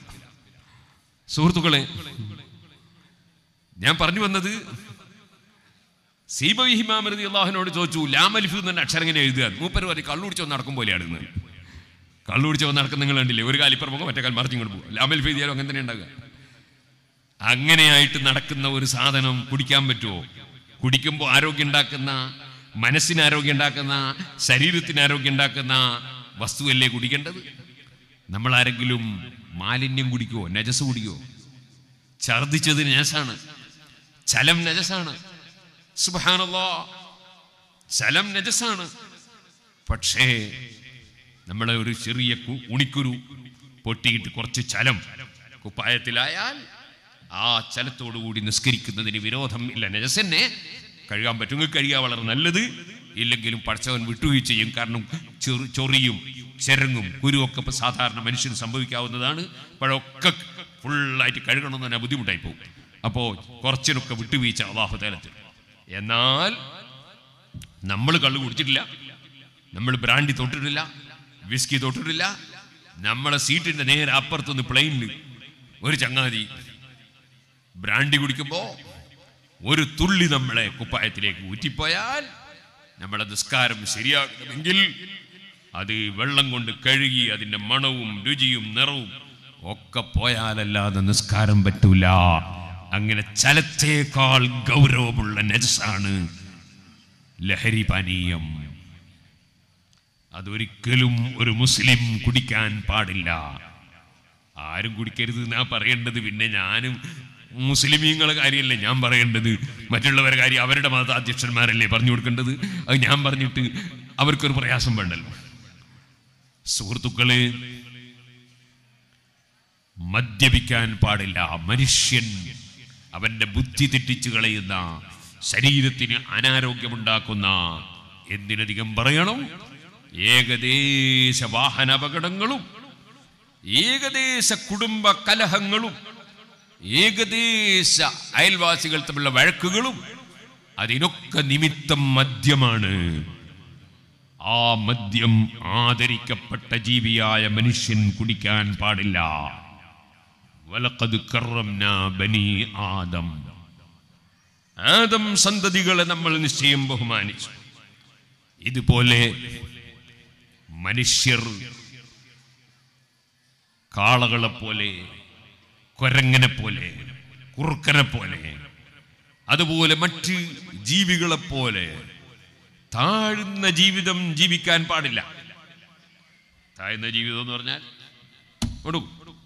സുഹൃത്തുക്കളെ ഞാൻ പറഞ്ഞു വന്നത് സീബവി ഹിമാമൃതി അള്ളാഹുനോട് ചോദിച്ചു ലാമലിഫു എന്ന അക്ഷരം എങ്ങനെ എഴുതുക മൂപ്പര് പറയും കള്ളുടിച്ച് വന്ന് നടക്കും പോലെയാണ് ഇന്ന് കള്ളുടിച്ച് വന്ന് നടക്കുന്ന നിങ്ങൾ കണ്ടില്ലേ ഒരു കാലിപ്പുറം പോകും മറ്റേ കാൽ മറിച്ചും കൊണ്ട് പോകും ലാമലിഫു എഴുതിയാലും അങ്ങനെ തന്നെ ഉണ്ടാകുക അങ്ങനെയായിട്ട് നടക്കുന്ന ഒരു സാധനം കുടിക്കാൻ പറ്റുമോ കുടിക്കുമ്പോൾ ആരോഗ്യം ഉണ്ടാക്കുന്ന മനസ്സിന് ആരോഗ്യം ഉണ്ടാക്കുന്ന ശരീരത്തിന് ആരോഗ്യം ഉണ്ടാക്കുന്ന വസ്തുവല്ലേ കുടിക്കേണ്ടത് നമ്മൾ ആരെങ്കിലും മാലിന്യം കുടിക്കുവോ നജസ് കുടിക്കുവോ ഛർദിച്ചത് നജസാണ് ചലം നജസാണ് സുബാനല്ലോ ചലം നജസാണ് പക്ഷേ നമ്മളെ ഒരു ചെറിയ കു- ഉണിക്കുരു പൊട്ടിയിട്ട് കുറച്ച് ചലം കുപ്പായത്തിലായാൽ ആ ചലത്തോടുകൂടി നിസ്കരിക്കുന്നതിന് വിരോധം ഇല്ല നജസന്നെ കഴുകാൻ പറ്റുമെങ്കിൽ കഴുകുക വളരെ നല്ലത് ഇല്ലെങ്കിലും പഠിച്ചവൻ വിട്ടുകയും ചെയ്യും കാരണം ചെറു ചൊറിയും ചെരങ്ങും കുരുവൊക്കെ ഇപ്പൊ സാധാരണ മനുഷ്യന് സംഭവിക്കാവുന്നതാണ് അപ്പോഴൊക്കെ ഫുള്ളായിട്ട് കഴുകണമെന്ന് തന്നെ ബുദ്ധിമുട്ടായി പോകും അപ്പോൾ കുറച്ചിനൊക്കെ വിട്ടുവീഴ്ച അള്ളാഹുതലത്തിൽ എന്നാൽ നമ്മൾ കള്ളു കുടിച്ചിട്ടില്ല നമ്മൾ ബ്രാൻഡി തൊട്ടിട്ടില്ല വിസ്കി തൊട്ടിട്ടില്ല നമ്മളെ സീറ്റിന്റെ നേരെ അപ്പുറത്തുനിന്ന് പ്ലെയിനിൽ ഒരു ചങ്ങാതി ബ്രാൻഡി കുടിക്കുമ്പോൾ ഒരു തുള്ളി നമ്മളെ കുപ്പായത്തിലേക്ക് ഊറ്റിപ്പോയാൽ നമ്മളെ നിസ്കാരം ശരിയാകണമെങ്കിൽ അത് വെള്ളം കൊണ്ട് കഴുകി അതിന്റെ മണവും രുചിയും നിറവും ഒക്കെ പോയാലല്ലാതെ നിസ്കാരം പറ്റൂല അങ്ങനെ ചലത്തേക്കാൾ ഗൗരവമുള്ള നജസാണ് ലഹരി പാനീയം അതൊരിക്കലും ഒരു മുസ്ലിം കുടിക്കാൻ പാടില്ല ആരും കുടിക്കരുത് എന്നാ പറയേണ്ടത് പിന്നെ ഞാനും മുസ്ലിമീങ്ങളെ കാര്യമല്ലേ ഞാൻ പറയേണ്ടത് മറ്റുള്ളവരുടെ കാര്യം അവരുടെ മതാധ്യക്ഷന്മാരല്ലേ പറഞ്ഞു കൊടുക്കേണ്ടത് അത് ഞാൻ പറഞ്ഞിട്ട് അവർക്കൊരു പ്രയാസം വേണ്ടല്ലോ സുഹൃത്തുക്കളെ മദ്യപിക്കാൻ പാടില്ല മനുഷ്യൻ അവന്റെ ബുദ്ധി തെറ്റിച്ചു കളയുന്ന ശരീരത്തിന് അനാരോഗ്യമുണ്ടാക്കുന്ന എന്തിനധികം പറയണം ഏകദേശ വാഹന അപകടങ്ങളും ഏകദേശ കുടുംബ കലഹങ്ങളും ഏകദേശ അയൽവാസികൾ തമ്മിലുള്ള വഴക്കുകളും അതിനൊക്കെ നിമിത്തം മദ്യമാണ് ആ മദ്യം ആദരിക്കപ്പെട്ട ജീവിയായ മനുഷ്യൻ കുടിക്കാൻ പാടില്ല വലഖദ് കറംനാ ബനി ആദം ആദം സന്തതികളെ നമ്മൾ നിശ്ചയം ബഹുമാനിച്ചു ഇതുപോലെ മനുഷ്യർ കാളകളെ പോലെ കൊരങ്ങനെ പോലെ കുറുക്കനെ പോലെ അതുപോലെ മറ്റ് ജീവികളെ പോലെ താഴ്ന്ന ജീവിതം ജീവിക്കാൻ പാടില്ല താഴ്ന്ന ജീവിതം എന്ന് പറഞ്ഞാൽ കൊടു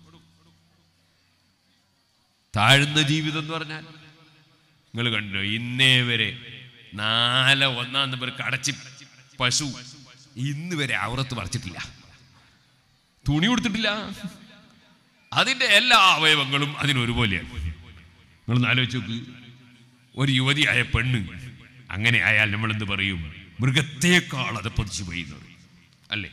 താഴ്ന്ന ജീവിതം എന്ന് പറഞ്ഞാൽ നിങ്ങൾ കണ്ടോ ഇന്നേ വരെ നാല് ഒന്നാം നമ്പർ കടച്ചി പശു ഇന്ന് വരെ ഔറത്ത് പറിച്ചിട്ടില്ല തുണി കൊടുത്തിട്ടില്ല അതിന്റെ എല്ലാ അവയവങ്ങളും അതിനൊരുപോലെയാണ് നിങ്ങൾ ആലോചിച്ച് നോക്ക് ഒരു യുവതിയായ പെണ്ണ് അങ്ങനെ ആയാൽ നമ്മൾ എന്ത് പറയും മൃഗത്തേക്കാൾ അത് പതിച്ചു പോയിന്നത് അല്ലേ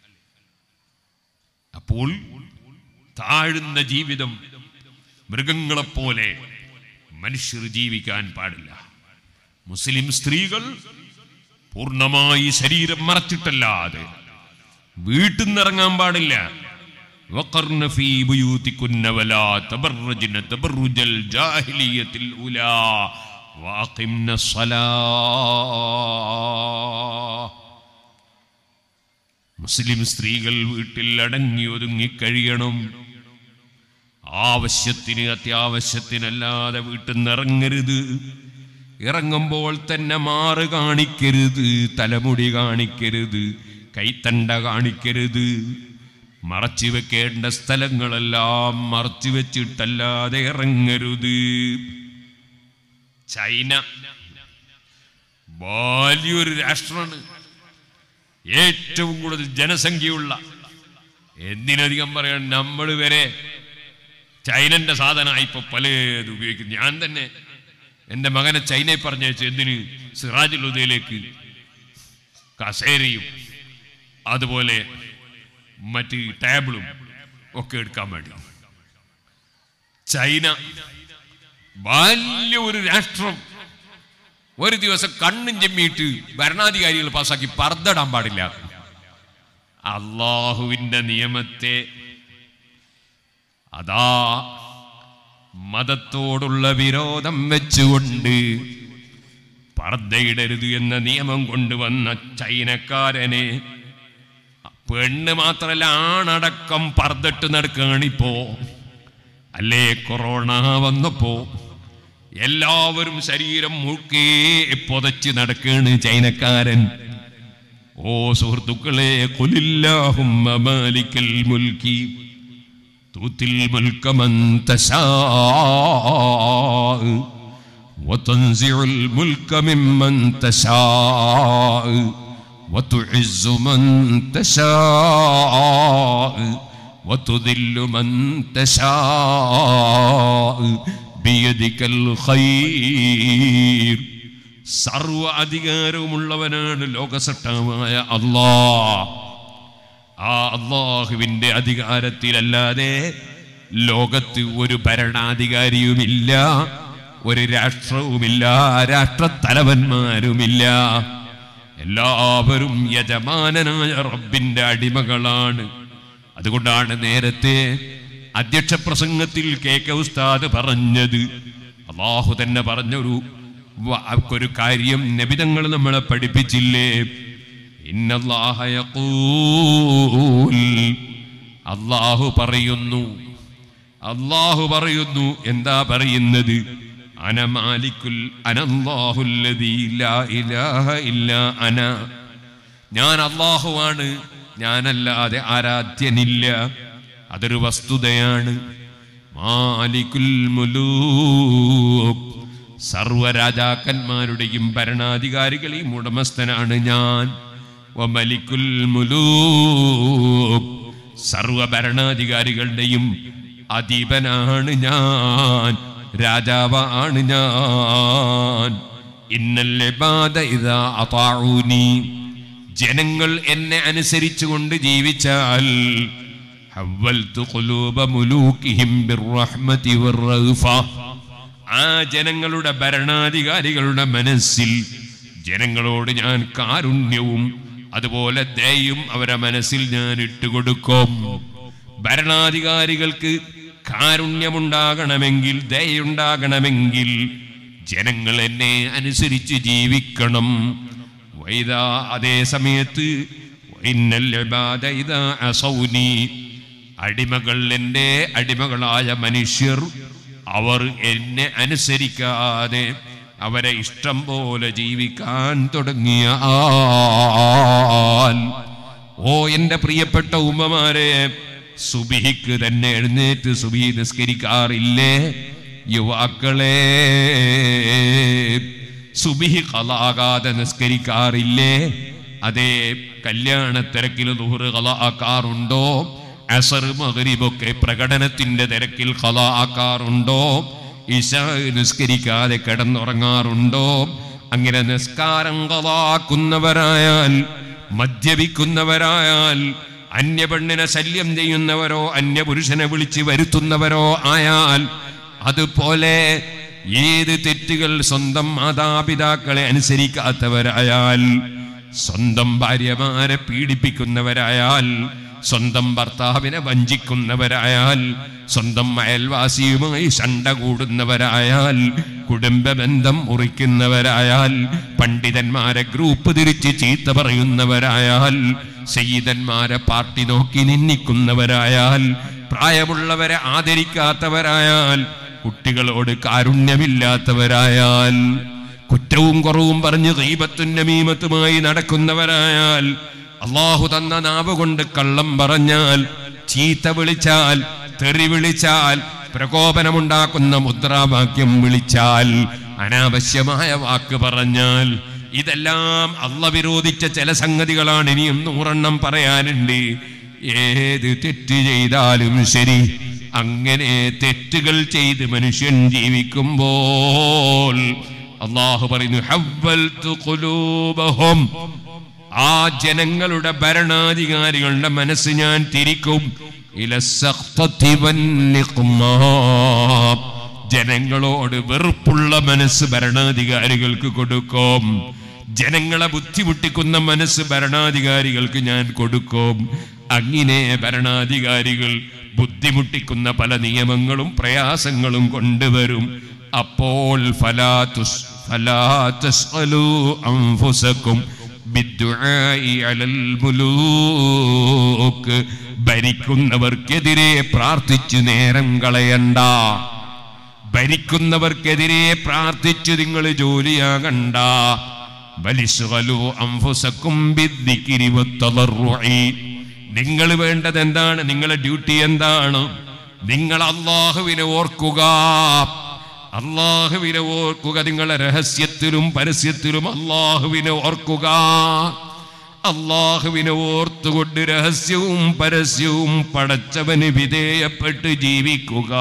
അപ്പോൾ താഴുന്ന ജീവിതം മൃഗങ്ങളെപ്പോലെ മനുഷ്യർ ജീവിക്കാൻ പാടില്ല മുസ്ലിം സ്ത്രീകൾ പൂർണ്ണമായി ശരീരം മറച്ചിട്ടല്ലാതെ വീട്ടിൽ നിന്നിറങ്ങാൻ പാടില്ല وقرن في بيوتكن ولا تبرجن تبرج الجاهلية الأولى وأقمنا الصلاة മുസ്ലിം സ്ത്രീകൾ വീട്ടിൽ അടങ്ങി ഒതുങ്ങി കഴിയണം ആവശ്യത്തിന് അത്യാവശ്യത്തിനല്ലാതെ വീട്ടിൽ നിന്ന് ഇറങ്ങരുത് ഇറങ്ങുമ്പോൾ തന്നെ മാറ് കാണിക്കരുത് തലമുടി കാണിക്കരുത് കൈത്തണ്ട കാണിക്കരുത് മറച്ചു വെക്കേണ്ട സ്ഥലങ്ങളെല്ലാം മറച്ചു വെച്ചിട്ടല്ലാതെ ഇറങ്ങരുത് ചൈന വലിയൊരു രാഷ്ട്രമാണ് ഏറ്റവും കൂടുതൽ ജനസംഖ്യയുള്ള എന്തിനധികം പറയാൻ നമ്മൾ വരെ ചൈനന്റെ സാധനമായി ഇപ്പൊ പലത് ഉപയോഗിക്കുന്നു ഞാൻ തന്നെ എൻ്റെ മകനെ ചൈനയിൽ പറഞ്ഞയച്ചു എന്തിന് സിറാജുൽ ഉദയിലേക്ക് കസേരയും അതുപോലെ മറ്റ് ടേബിളും ഒക്കെ എടുക്കാൻ വേണ്ടി ചൈന വലിയ ഒരു രാഷ്ട്രം ഒരു ദിവസം കണ്ണും ചെമ്മിയിട്ട് ഭരണാധികാരികൾ പാസാക്കി പർദ്ദടാൻ പാടില്ല അള്ളാഹുവിന്റെ നിയമത്തെ അതാ മതത്തോടുള്ള വിരോധം വെച്ചുകൊണ്ട് പർദ്ദയിടരുത് എന്ന നിയമം കൊണ്ടുവന്ന ചൈനക്കാരനെ പെണ്ണ് മാത്രല്ല ആണടക്കം പർദ്ദട്ട് നടക്കുകയാണിപ്പോ അല്ലേ കൊറോണ വന്നപ്പോ എല്ലാവരും ശരീരം മുഴുക്കേ പൊതച്ച് നടക്കാണ് ചൈനക്കാരൻ ഓ സുഹൃത്തുക്കളെ കൊലില്ലാഹുമ്മ മാലിക്കൽ മുൽക്കി തൂത്തിൽ മുൽക്കമൻ തശാ وتنزع الملك ممن تشاء وتعز من تشاء وتذل من تشاء بيدك الخير സർവ അധികാരവുമുള്ളവനാണ് ലോകസട്ടമായ അള്ളാ ആ അള്ളാഹുവിന്റെ അധികാരത്തിലല്ലാതെ ലോകത്ത് ഒരു ഭരണാധികാരിയുമില്ല ഒരു രാഷ്ട്രവുമില്ല രാഷ്ട്രത്തലവന്മാരുമില്ല എല്ലാവരും യജമാനനായ റബ്ബിന്റെ അടിമകളാണ് അതുകൊണ്ടാണ് നേരത്തെ അധ്യക്ഷ പ്രസംഗത്തിൽ കെ കെ ഉസ്താദ് പറഞ്ഞത് അള്ളാഹു തന്നെ പറഞ്ഞൊരു വ- ഒരു കാര്യം നബിതങ്ങൾ നമ്മളെ പഠിപ്പിച്ചില്ലേ ഇന്നല്ലാഹ യഖൂൽ അള്ളാഹു പറയുന്നു അള്ളാഹു പറയുന്നു എന്താ പറയുന്നത് അന മാലിക്കുൽ അനല്ലാഹുല്ലദീ ലാ ഇലാഹ ഇല്ലാ അന ഞാൻ അള്ളാഹുവാണ് ഞാനല്ലാതെ ആരാധ്യനില്ല അതൊരു വസ്തുതയാണ് മാലിക്കുൽ മുലൂക് സർവരാജാക്കന്മാരുടെയും ഭരണാധികാരികളെയും ഉടമസ്ഥനാണ് ഞാൻ വമലിക്കുൽ മുലൂക് സർവ ഭരണാധികാരികളുടെയും അധീപനാണ് ഞാൻ രാജാവാണ് ഞാൻ ഇന്നലെ ബാധ ഇതാ അതാഊനി ജനങ്ങൾ എന്നെ അനുസരിച്ചുകൊണ്ട് ജീവിച്ചാൽ ഹവ്വൽതു ഖുലൂബ മുലൂകിഹിം ബിർറഹ്മതി വറഗ്ഫ ആ ജനങ്ങളുടെ ഭരണാധികാരികളുടെ മനസ്സിൽ ജനങ്ങളോട് ഞാൻ കാരുണ്യവും അതുപോലെ ദയയും അവരെ മനസ്സിൽ ഞാൻ ഇട്ടുകൊടുക്കും ഭരണാധികാരികൾക്ക് കാരുണ്യമുണ്ടാകണമെങ്കിൽ ദയുണ്ടാകണമെങ്കിൽ ജനങ്ങൾ എന്നെ അനുസരിച്ച് ജീവിക്കണം വൈദാ അതേ സമയത്ത് വൈന്നൽ ഇബാദ ഇദാ അസൗനി അടിമകൾ എൻ്റെ അടിമകളായ മനുഷ്യർ അവർ എന്നെ അനുസരിക്കാതെ അവരെ ഇഷ്ടം പോലെ ജീവിക്കാൻ തുടങ്ങിയ ആൽ ഓ എൻ്റെ പ്രിയപ്പെട്ട ഉമ്മമാരെ സുബിഹിക്ക് തന്നെ എഴുന്നേറ്റ് സുബി നിസ്കരിക്കാറില്ലേ യുവാക്കളെ സുബിഹി കളാകാതെ നിസ്കരിക്കാറില്ലേ അതേ കല്യാണ തിരക്കിൽ ദുഹറ് കളാക്കാറുണ്ടോ അസർ മകരിബൊക്കെ പ്രകടനത്തിന്റെ തിരക്കിൽ കളാക്കാറുണ്ടോ ഇശ നിസ്കരിക്കാതെ കിടന്നുറങ്ങാറുണ്ടോ അങ്ങനെ നിസ്കാരം കളാക്കുന്നവരായാൽ മദ്യപിക്കുന്നവരായാൽ അന്യപെണ്ണിനെ ശല്യം ചെയ്യുന്നവരോ അന്യപുരുഷനെ വിളിച്ച് വരുത്തുന്നവരോ ആയാൽ അതുപോലെ ഏത് തെറ്റുകൾ സ്വന്തം മാതാപിതാക്കളെ അനുസരിക്കാത്തവരായാൽ സ്വന്തം ഭാര്യമാരെ പീഡിപ്പിക്കുന്നവരായാൽ സ്വന്തം ഭർത്താവിനെ വഞ്ചിക്കുന്നവരായാൽ സ്വന്തം അയൽവാസിയുമായി ശണ്ട കൂടുന്നവരായാൽ കുടുംബ ബന്ധം മുറിക്കുന്നവരായാൽ പണ്ഡിതന്മാരെ ഗ്രൂപ്പ് തിരിച്ച് ചീത്ത പറയുന്നവരായാൽ സയ്യിദന്മാരെ പാർട്ടി നോക്കി നിന്ദിക്കുന്നവരായാൽ പ്രായമുള്ളവരെ ആദരിക്കാത്തവരായാൽ കുട്ടികളോട് കാരുണ്യമില്ലാത്തവരായാൽ കുറ്റവും കുറവും പറഞ്ഞ് ദൈവത്തും നമീമത്തുമായി നടക്കുന്നവരായാൽ അള്ളാഹു തന്ന നാവ് കൊണ്ട് കള്ളം പറഞ്ഞാൽ ചീത്ത വിളിച്ചാൽ തെറി വിളിച്ചാൽ പ്രകോപനമുണ്ടാക്കുന്ന മുദ്രാവാക്യം വിളിച്ചാൽ അനാവശ്യമായ വാക്ക് പറഞ്ഞാൽ ഇതെല്ലാം അള്ള വിരോധിച്ച ചില സംഗതികളാണ് ഇനിയും നൂറെണ്ണം പറയാനുണ്ട് ഏത് തെറ്റ് ചെയ്താലും ശരി അങ്ങനെ തെറ്റുകൾ ചെയ്ത് മനുഷ്യൻ ജീവിക്കുമ്പോൾ അള്ളാഹു പറയുന്നു ഹവ്വൽതു ഖുലൂബഹും ആ ജനങ്ങളുടെ ഭരണാധികാരികളുടെ മനസ്സ് ഞാൻ തിരിക്കും ഇലസ്സഖ്തത്തി വന്നിഖ്മാ. ജനങ്ങളോട് വെറുപ്പുള്ള മനസ്സ് ഭരണാധികാരികൾക്ക് കൊടുക്കും ജനങ്ങളെ ബുദ്ധിമുട്ടിക്കുന്ന മനസ്സ് ഭരണാധികാരികൾക്ക് ഞാൻ കൊടുക്കും അങ്ങനെ ഭരണാധികാരികൾ ബുദ്ധിമുട്ടിക്കുന്ന പല നിയമങ്ങളും പ്രയാസങ്ങളും കൊണ്ടുവരും അപ്പോൾ ഫലാ തുസ് فلا تسألوا أنفسكم بالدعاء على الملوك ഭരിക്കുന്നവർക്കെതിരെ പ്രാർത്ഥിച്ച് നേരം കളയണ്ട ഭരിക്കുന്നവർക്കെതിരെ പ്രാർത്ഥിച്ച് നിങ്ങൾ ജോലിയാകണ്ട ബലിസുകലു അംഫുസക്കും ബിദ്ദിക്കിരി വത്തളർറുഇ. നിങ്ങൾ വേണ്ടത് എന്താണ് നിങ്ങളെ ഡ്യൂട്ടി എന്താണ് നിങ്ങൾ അള്ളാഹുവിനെ ഓർക്കുക അള്ളാഹുവിനെ ഓർക്കുക നിങ്ങളെ രഹസ്യത്തിലും പരസ്യത്തിലും അള്ളാഹുവിനെ ഓർക്കുക അള്ളാഹുവിനെ ഓർത്തുകൊണ്ട് രഹസ്യവും പരസ്യവും പടച്ചവന് വിധേയപ്പെട്ട് ജീവിക്കുക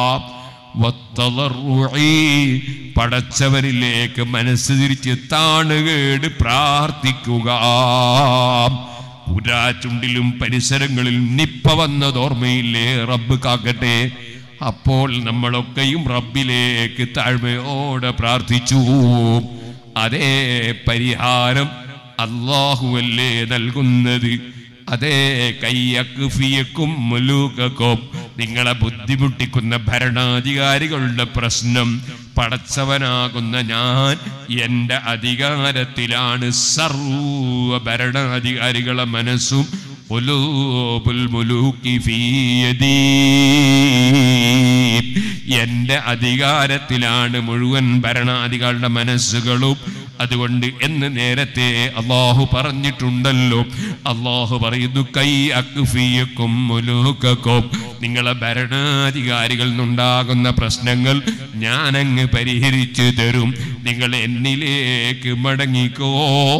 വത്തളർറുഇ. പടച്ചവനിലേക്ക് മനസ്സ് തിരിച്ച് താണുകേട് പ്രാർത്ഥിക്കുക പുരാചുണ്ടിലും പരിസരങ്ങളിൽ നിപ്പ വന്നത് ഓർമ്മയില്ലേ റബ്ബ് കാക്കട്ടെ അപ്പോൾ നമ്മളൊക്കെയും റബ്ബിലേക്ക് താഴ്മയോടെ പ്രാർത്ഥിച്ചു അതേ പരിഹാരം അള്ളാഹുവല്ലേ നൽകുന്നത് അതേ കയ്യക്കുഫിയക്കും മുലൂക്കും നിങ്ങളെ ബുദ്ധിമുട്ടിക്കുന്ന ഭരണാധികാരികളുടെ പ്രശ്നം പടച്ചവനാകുന്ന ഞാൻ എൻ്റെ അധികാരത്തിലാണ് സർവ ഭരണാധികാരികളെ മനസ്സും ഉലൂബുൽ മുലൂക്കി ഫീ യദീ. എന്റെ അധികാരത്തിലാണ് മുഴുവൻ ഭരണാധികാരികളുടെ മനസ്സുകളും അതുകൊണ്ട് എന്ന് നേരത്തെ അള്ളാഹു പറഞ്ഞിട്ടുണ്ടല്ലോ അള്ളാഹു പറയുന്നു കൈ അക്ഫിയക്കും മുലൂക്കും നിങ്ങളെ ഭരണാധികാരികളിൽ നിന്നുണ്ടാകുന്ന പ്രശ്നങ്ങൾ ഞാനങ്ങ് പരിഹരിച്ചു തരും നിങ്ങൾ എന്നിലേക്ക് മടങ്ങിക്കോ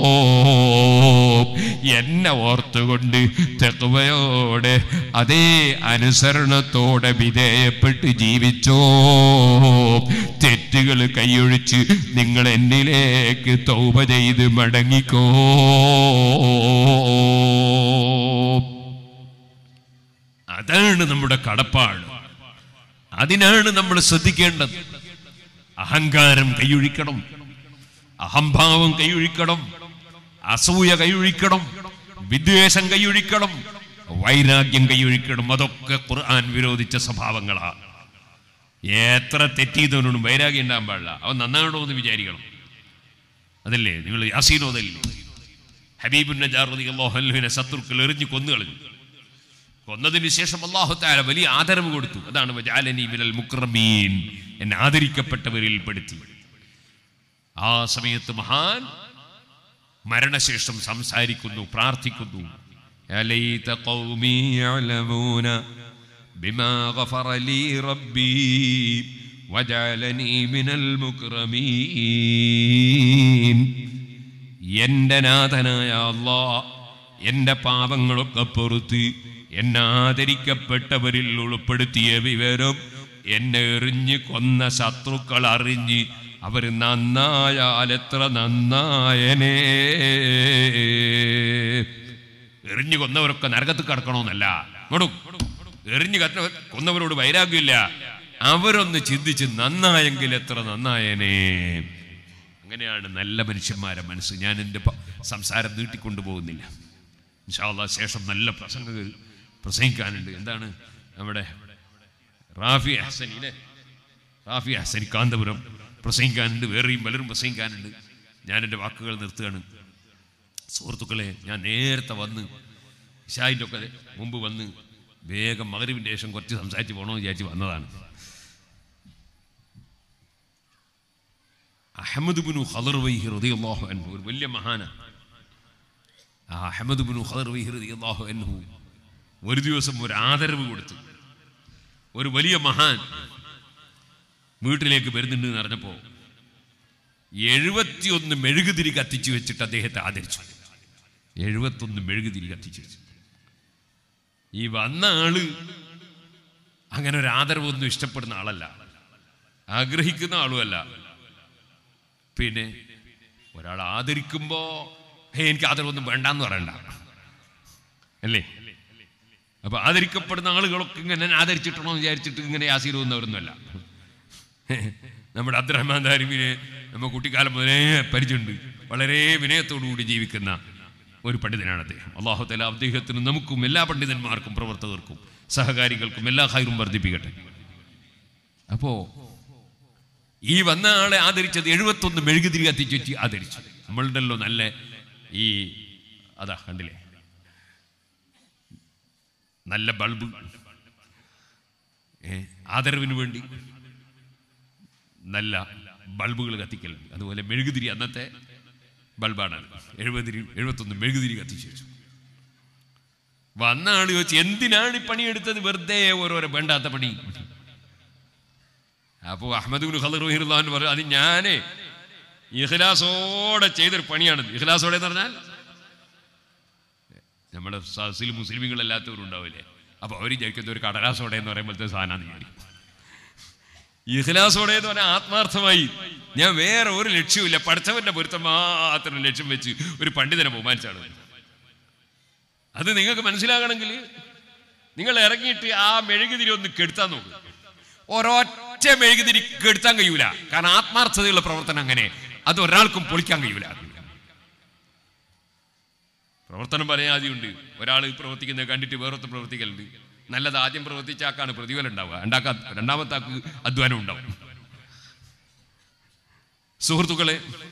എന്നെ ഓർത്തുകൊണ്ട് തെക്കുവയോടെ അതേ അനുസരണത്തോടെ വിധേയപ്പെട്ട് ജീവിച്ചോ തെറ്റുകൾ കൈയൊഴിച്ച് നിങ്ങൾ എന്നിലേക്ക് തൗപ ചെയ്ത് മടങ്ങിക്കോ അതാണ് നമ്മുടെ കടപ്പാട് അതിനാണ് നമ്മൾ ശ്രദ്ധിക്കേണ്ടത് അഹങ്കാരം കൈയൊഴിക്കണം അഹംഭാവം കൈയൊഴിക്കണം അസൂയ കൈയൊഴിക്കണം വിദ്വേഷം കൈയൊഴിക്കണം വൈരാഗ്യം കൈയൊഴിക്കണം അതൊക്കെ ഖുർആൻ വിരോധിച്ച സ്വഭാവങ്ങളാണ് എത്ര തെറ്റിയതവനോടും വൈരാഗ്യം ഉണ്ടാകാൻ പാടില്ല അവൻ നന്നാകണോ എന്ന് വിചാരിക്കണം അതല്ലേ നിങ്ങൾ യാസീനോദല്ലേ ഹബീബുൻ നജാർ അള്ളാഹുവിനെ ശത്രുക്കൾ എറിഞ്ഞ് കൊന്നു കളഞ്ഞു കൊന്നതിന് ശേഷം അള്ളാഹു താല വലിയ ആദരവ് കൊടുത്തു അതാണ് വജാലനി മിനൽ മുക്രമീൻ എന്നെ ആദരിക്കപ്പെട്ടവരിൽ പെടുത്തി ആ സമയത്ത് മഹാൻ മരണശേഷം സംസാരിക്കുന്നു പ്രാർത്ഥിക്കുന്നു يا ليت قومي يعلمون بما غفر لي ربي وجعلني من المكرمين എന്റെ നാഥനായ അള്ളാ എന്റെ പാപങ്ങളൊക്കെ പൊറുത്ത് എന്നെ ആദരിക്കപ്പെട്ടവരിൽ ഉൾപ്പെടുത്തിയ വിവരം എന്നെ എറിഞ്ഞ് കൊന്ന ശത്രുക്കൾ അറിഞ്ഞ് അവർ നന്നായാൽ എത്ര നന്നായനേ എറിഞ്ഞു കൊന്നവരൊക്കെ നരകത്ത് കിടക്കണമെന്നല്ല ഇങ്ങോട്ടും എറിഞ്ഞു കത്ത കൊന്നവരോട് വൈരാഗ്യമില്ല അവരൊന്ന് ചിന്തിച്ച് നന്നായെങ്കിൽ എത്ര നന്നായനേ അങ്ങനെയാണ് നല്ല മനുഷ്യന്മാരെ മനസ്സ് ഞാൻ എൻ്റെ പ- സംസാരം നീട്ടിക്കൊണ്ടു പോകുന്നില്ല ഇൻഷാല്ല ശേഷം നല്ല പ്രസംഗങ്ങൾ പ്രസംഗിക്കാനുണ്ട് എന്താണ് നമ്മുടെ റാഫി ഹസനിലെ റാഫി ഹസനി കാന്തപുരം പ്രസംഗിക്കാനുണ്ട് വേറെയും പലരും പ്രസംഗിക്കാനുണ്ട് ഞാൻ എൻ്റെ വാക്കുകൾ നിർത്തുകയാണ് സുഹൃത്തുക്കളെ ഞാൻ നേരത്തെ വന്ന് ഇഷായിൻ്റെ ഒക്കെ മുമ്പ് വന്ന് വേഗം മകരുവിൻ്റെ ശേഷം കുറച്ച് സംസാരിച്ച് പോകണമെന്ന് വിചാരിച്ച് വന്നതാണ് അഹമ്മദ് ബിനു ഖദർ വൈഹി റളിയല്ലാഹു അൻഹു ഒരു വലിയ മഹാന ആ അഹമ്മദ് ബിനു ഖദർ വൈഹി റളിയല്ലാഹു അൻഹു ഒരു ദിവസം ഒരു ആദരവ് കൊടുത്തു ഒരു വലിയ മഹാൻ വീട്ടിലേക്ക് വരുന്നുണ്ട് എന്ന് അറിഞ്ഞപ്പോ എഴുപത്തിയൊന്ന് മെഴുകുതിരി കത്തിച്ചു വെച്ചിട്ട് അദ്ദേഹത്തെ ആദരിച്ചു എഴുപത്തൊന്ന് മെഴുകുതിരി കത്തിച്ചു വെച്ചു ഈ വന്ന ആള് അങ്ങനെ ഒരു ആദരവൊന്നും ഇഷ്ടപ്പെടുന്ന ആളല്ല ആഗ്രഹിക്കുന്ന ആളുമല്ല പിന്നെ ഒരാൾ ആദരിക്കുമ്പോ ഹേ എനിക്ക് ആദരവൊന്നും വേണ്ടാന്ന് പറയണ്ട അല്ലേ അപ്പൊ ആദരിക്കപ്പെടുന്ന ആളുകളൊക്കെ ഇങ്ങനെ ആദരിച്ചിട്ടണോ എന്ന് വിചാരിച്ചിട്ട് ഇങ്ങനെ യാസീരുന്നവരൊന്നുമല്ല നമ്മുടെ അബ്ദുറഹ്മാൻ ദാരിമിനെ നമ്മ കുട്ടിക്കാലം മുതലേ പരിചയമുണ്ട് വളരെ വിനയത്തോടുകൂടി ജീവിക്കുന്ന ഒരു പണ്ഡിതനാണ് അദ്ദേഹം അള്ളാഹു തല അദ്ദേഹത്തിന് നമുക്കും എല്ലാ പണ്ഡിതന്മാർക്കും പ്രവർത്തകർക്കും സഹകാരികൾക്കും എല്ലാ ഹൈറും വർദ്ധിപ്പിക്കട്ടെ അപ്പോ ഈ വന്ന ആളെ ആദരിച്ചത് എഴുപത്തൊന്ന് മെഴുകുതിരി കത്തിച്ചു വെച്ച് ആദരിച്ചു നമ്മളുണ്ടല്ലോ നല്ല ഈ അതാ കണ്ടില്ലേ നല്ല ബൾബ് ഏ, ആദരവിന് വേണ്ടി നല്ല ബൾബുകൾ കത്തിക്കലുണ്ട് അതുപോലെ മെഴുകുതിരി അന്നത്തെ ബൾബാണ് എഴുപതിരി എഴുപത്തൊന്ന് മെഴുകുതിരി കത്തിച്ചു വെച്ചു വന്ന ആള് ചോദിച്ചു എന്തിനാണ് ഈ പണിയെടുത്തത് വെറുതെ ഓരോരോ വേണ്ടാത്ത പണി അപ്പോൾ അഹമ്മദ് ബിൻ ഖദർ റഹിറുല്ലാൻ പറഞ്ഞു അത് ഞാനേ ഇഖ്ലാസോടെ ചെയ്തൊരു പണിയാണ് ഇഖ്ലാസോടെ എന്ന് പറഞ്ഞാൽ നമ്മുടെ സദസ്സിൽ മുസ്ലിമുകളല്ലാത്തവരും ഉണ്ടാവില്ലേ അപ്പൊ അവർ വിചാരിക്കുന്നത് ഒരു കടലാസോടെ എന്ന് പറയുമ്പോഴത്തെ സാധനം വിചാരിക്കും ഇഖ്ലാസോടെ എന്ന് പറഞ്ഞാൽ ആത്മാർത്ഥമായി ഞാൻ വേറെ ഒരു ലക്ഷ്യമില്ല പഠിച്ചവന്റെ പൊരുത്തം മാത്രം ലക്ഷ്യം വെച്ച് ഒരു പണ്ഡിതനെ ബഹുമാനിച്ചാണ് അത് നിങ്ങൾക്ക് മനസ്സിലാകണമെങ്കിൽ നിങ്ങൾ ഇറങ്ങിയിട്ട് ആ മെഴുകുതിരി ഒന്ന് കെടുത്താൻ നോക്ക് ഒരൊറ്റ മെഴുകുതിരി കെടുത്താൻ കഴിയൂല കാരണം ആത്മാർത്ഥതയുള്ള പ്രവർത്തനം അങ്ങനെ അത് ഒരാൾക്കും പൊളിക്കാൻ കഴിയൂല പ്രവർത്തനം പറയാതെയുണ്ട് ഒരാൾ പ്രവർത്തിക്കുന്നത് കണ്ടിട്ട് വേറൊത്ത് പ്രവർത്തിക്കലുണ്ട് നല്ലത് ആദ്യം പ്രവർത്തിച്ചാക്കാണ് പ്രതിഫലം ഉണ്ടാവുക രണ്ടാക്കാ രണ്ടാമത്തെ ആക്ക് അധ്വാനം ഉണ്ടാവും സുഹൃത്തുക്കളെ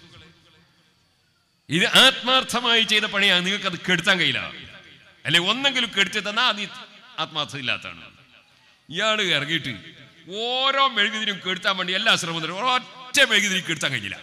ഇത് ആത്മാർത്ഥമായി ചെയ്ത പണിയാണ് നിങ്ങൾക്ക് അത് കെടുത്താൻ കഴിയില്ല അല്ലെ ഒന്നെങ്കിലും കെടുത്തി തന്നാൽ അത് ആത്മാർത്ഥത ഇല്ലാത്തതാണ് ഇയാൾ ഇറങ്ങിയിട്ട് ഓരോ മെഴുകുതിരിയും കെടുത്താൻ വേണ്ടി എല്ലാ ശ്രമവും നടത്തി. ഒരൊറ്റ മെഴുകുതിരി കെടുത്താൻ കഴിഞ്ഞില്ല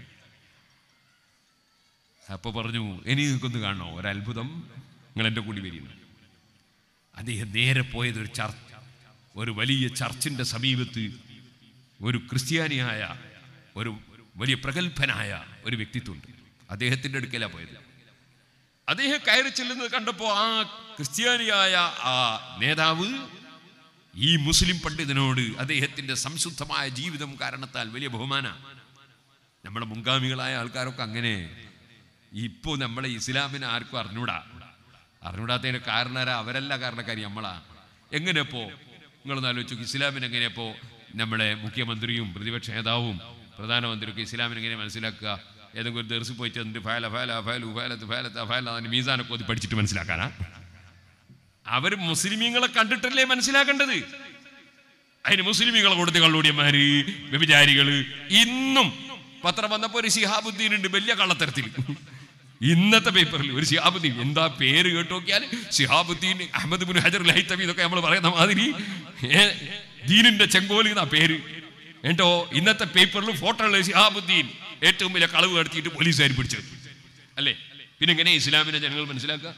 അപ്പൊ പറഞ്ഞു ഇനി നിങ്ങൾക്കൊന്ന് കാണണോ ഒരത്ഭുതം നിങ്ങൾ എൻ്റെ കൂടി വരുന്നു അദ്ദേഹം നേരെ പോയത് ഒരു ചർച്ച ഒരു വലിയ ചർച്ചിന്റെ സമീപത്ത് ഒരു ക്രിസ്ത്യാനിയായ ഒരു വലിയ പ്രഗത്ഭനായ ഒരു വ്യക്തിത്വമുണ്ട് അദ്ദേഹത്തിന്റെ അടുക്കലാണ് പോയത് അദ്ദേഹം കയറി ചെല്ലുന്നത് കണ്ടപ്പോൾ ആ ക്രിസ്ത്യാനിയായ ആ നേതാവ് ഈ മുസ്ലിം പണ്ഡിതനോട് അദ്ദേഹത്തിന്റെ സംശുദ്ധമായ ജീവിതം കാരണത്താൽ വലിയ ബഹുമാന നമ്മുടെ മുൻഗാമികളായ ആൾക്കാരൊക്കെ അങ്ങനെ ഇപ്പോ നമ്മളെ ഇസ്ലാമിനെ ആർക്കും അറിഞ്ഞൂടാ അറിഞ്ഞൂടാത്തതിന് കാരണാരാ അവരല്ല കാരണക്കാരി നമ്മളാ എങ്ങനെയപ്പോ നിങ്ങളൊന്ന് ആലോചിച്ചു ഇസ്ലാമിന് എങ്ങനെയപ്പോ നമ്മളെ മുഖ്യമന്ത്രിയും പ്രതിപക്ഷ നേതാവും പ്രധാനമന്ത്രിയൊക്കെ ഇസ്ലാമിനെ എങ്ങനെ മനസ്സിലാക്കുക ഏതെങ്കിലും ഒരു ദർശി പോയിട്ട് എന്നിട്ട് ഫയല ഫയല ഫയലു ഫയലത്ത് ഫയലത്ത് ഫയല അതിന് മീസാനൊക്കെ ഒന്ന് പഠിച്ചിട്ട് മനസ്സിലാക്കാനാ അവർ മുസ്ലിമീങ്ങളെ കണ്ടിട്ടല്ലേ മനസ്സിലാക്കേണ്ടത് അതിന് മുസ്ലിമീങ്ങളെ കൊടുത്ത് കള്ളൂടിയന്മാര് വ്യഭിചാരികള് ഇന്നും പത്രം വന്നപ്പോ ഒരു ശിഹാബുദ്ദീൻ ഉണ്ട് വലിയ കള്ളത്തരത്തിൽ ഇന്നത്തെ പേപ്പറിൽ ഒരു ശിഹാബുദ്ദീൻ എന്താ പേര് കേട്ട് നോക്കിയാൽ ശിഹാബുദ്ദീൻ അഹമ്മദ് ബിൻ ഹജർ ലഹിത്തമി ഇതൊക്കെ നമ്മൾ പറയുന്ന മാതിരി ഏ, ദീനിന്റെ ചെങ്കോലി എന്നാ പേര് കേട്ടോ ഇന്നത്തെ പേപ്പറിൽ ഫോട്ടോ ഉള്ള ശിഹാബുദ്ദീൻ ഏറ്റവും വലിയ കളവ് നടത്തിയിട്ട് പോലീസുകാർ പിടിച്ചത് അല്ലേ പിന്നെ എങ്ങനെ ഇസ്ലാമിനെ ജനങ്ങൾ മനസ്സിലാക്കുക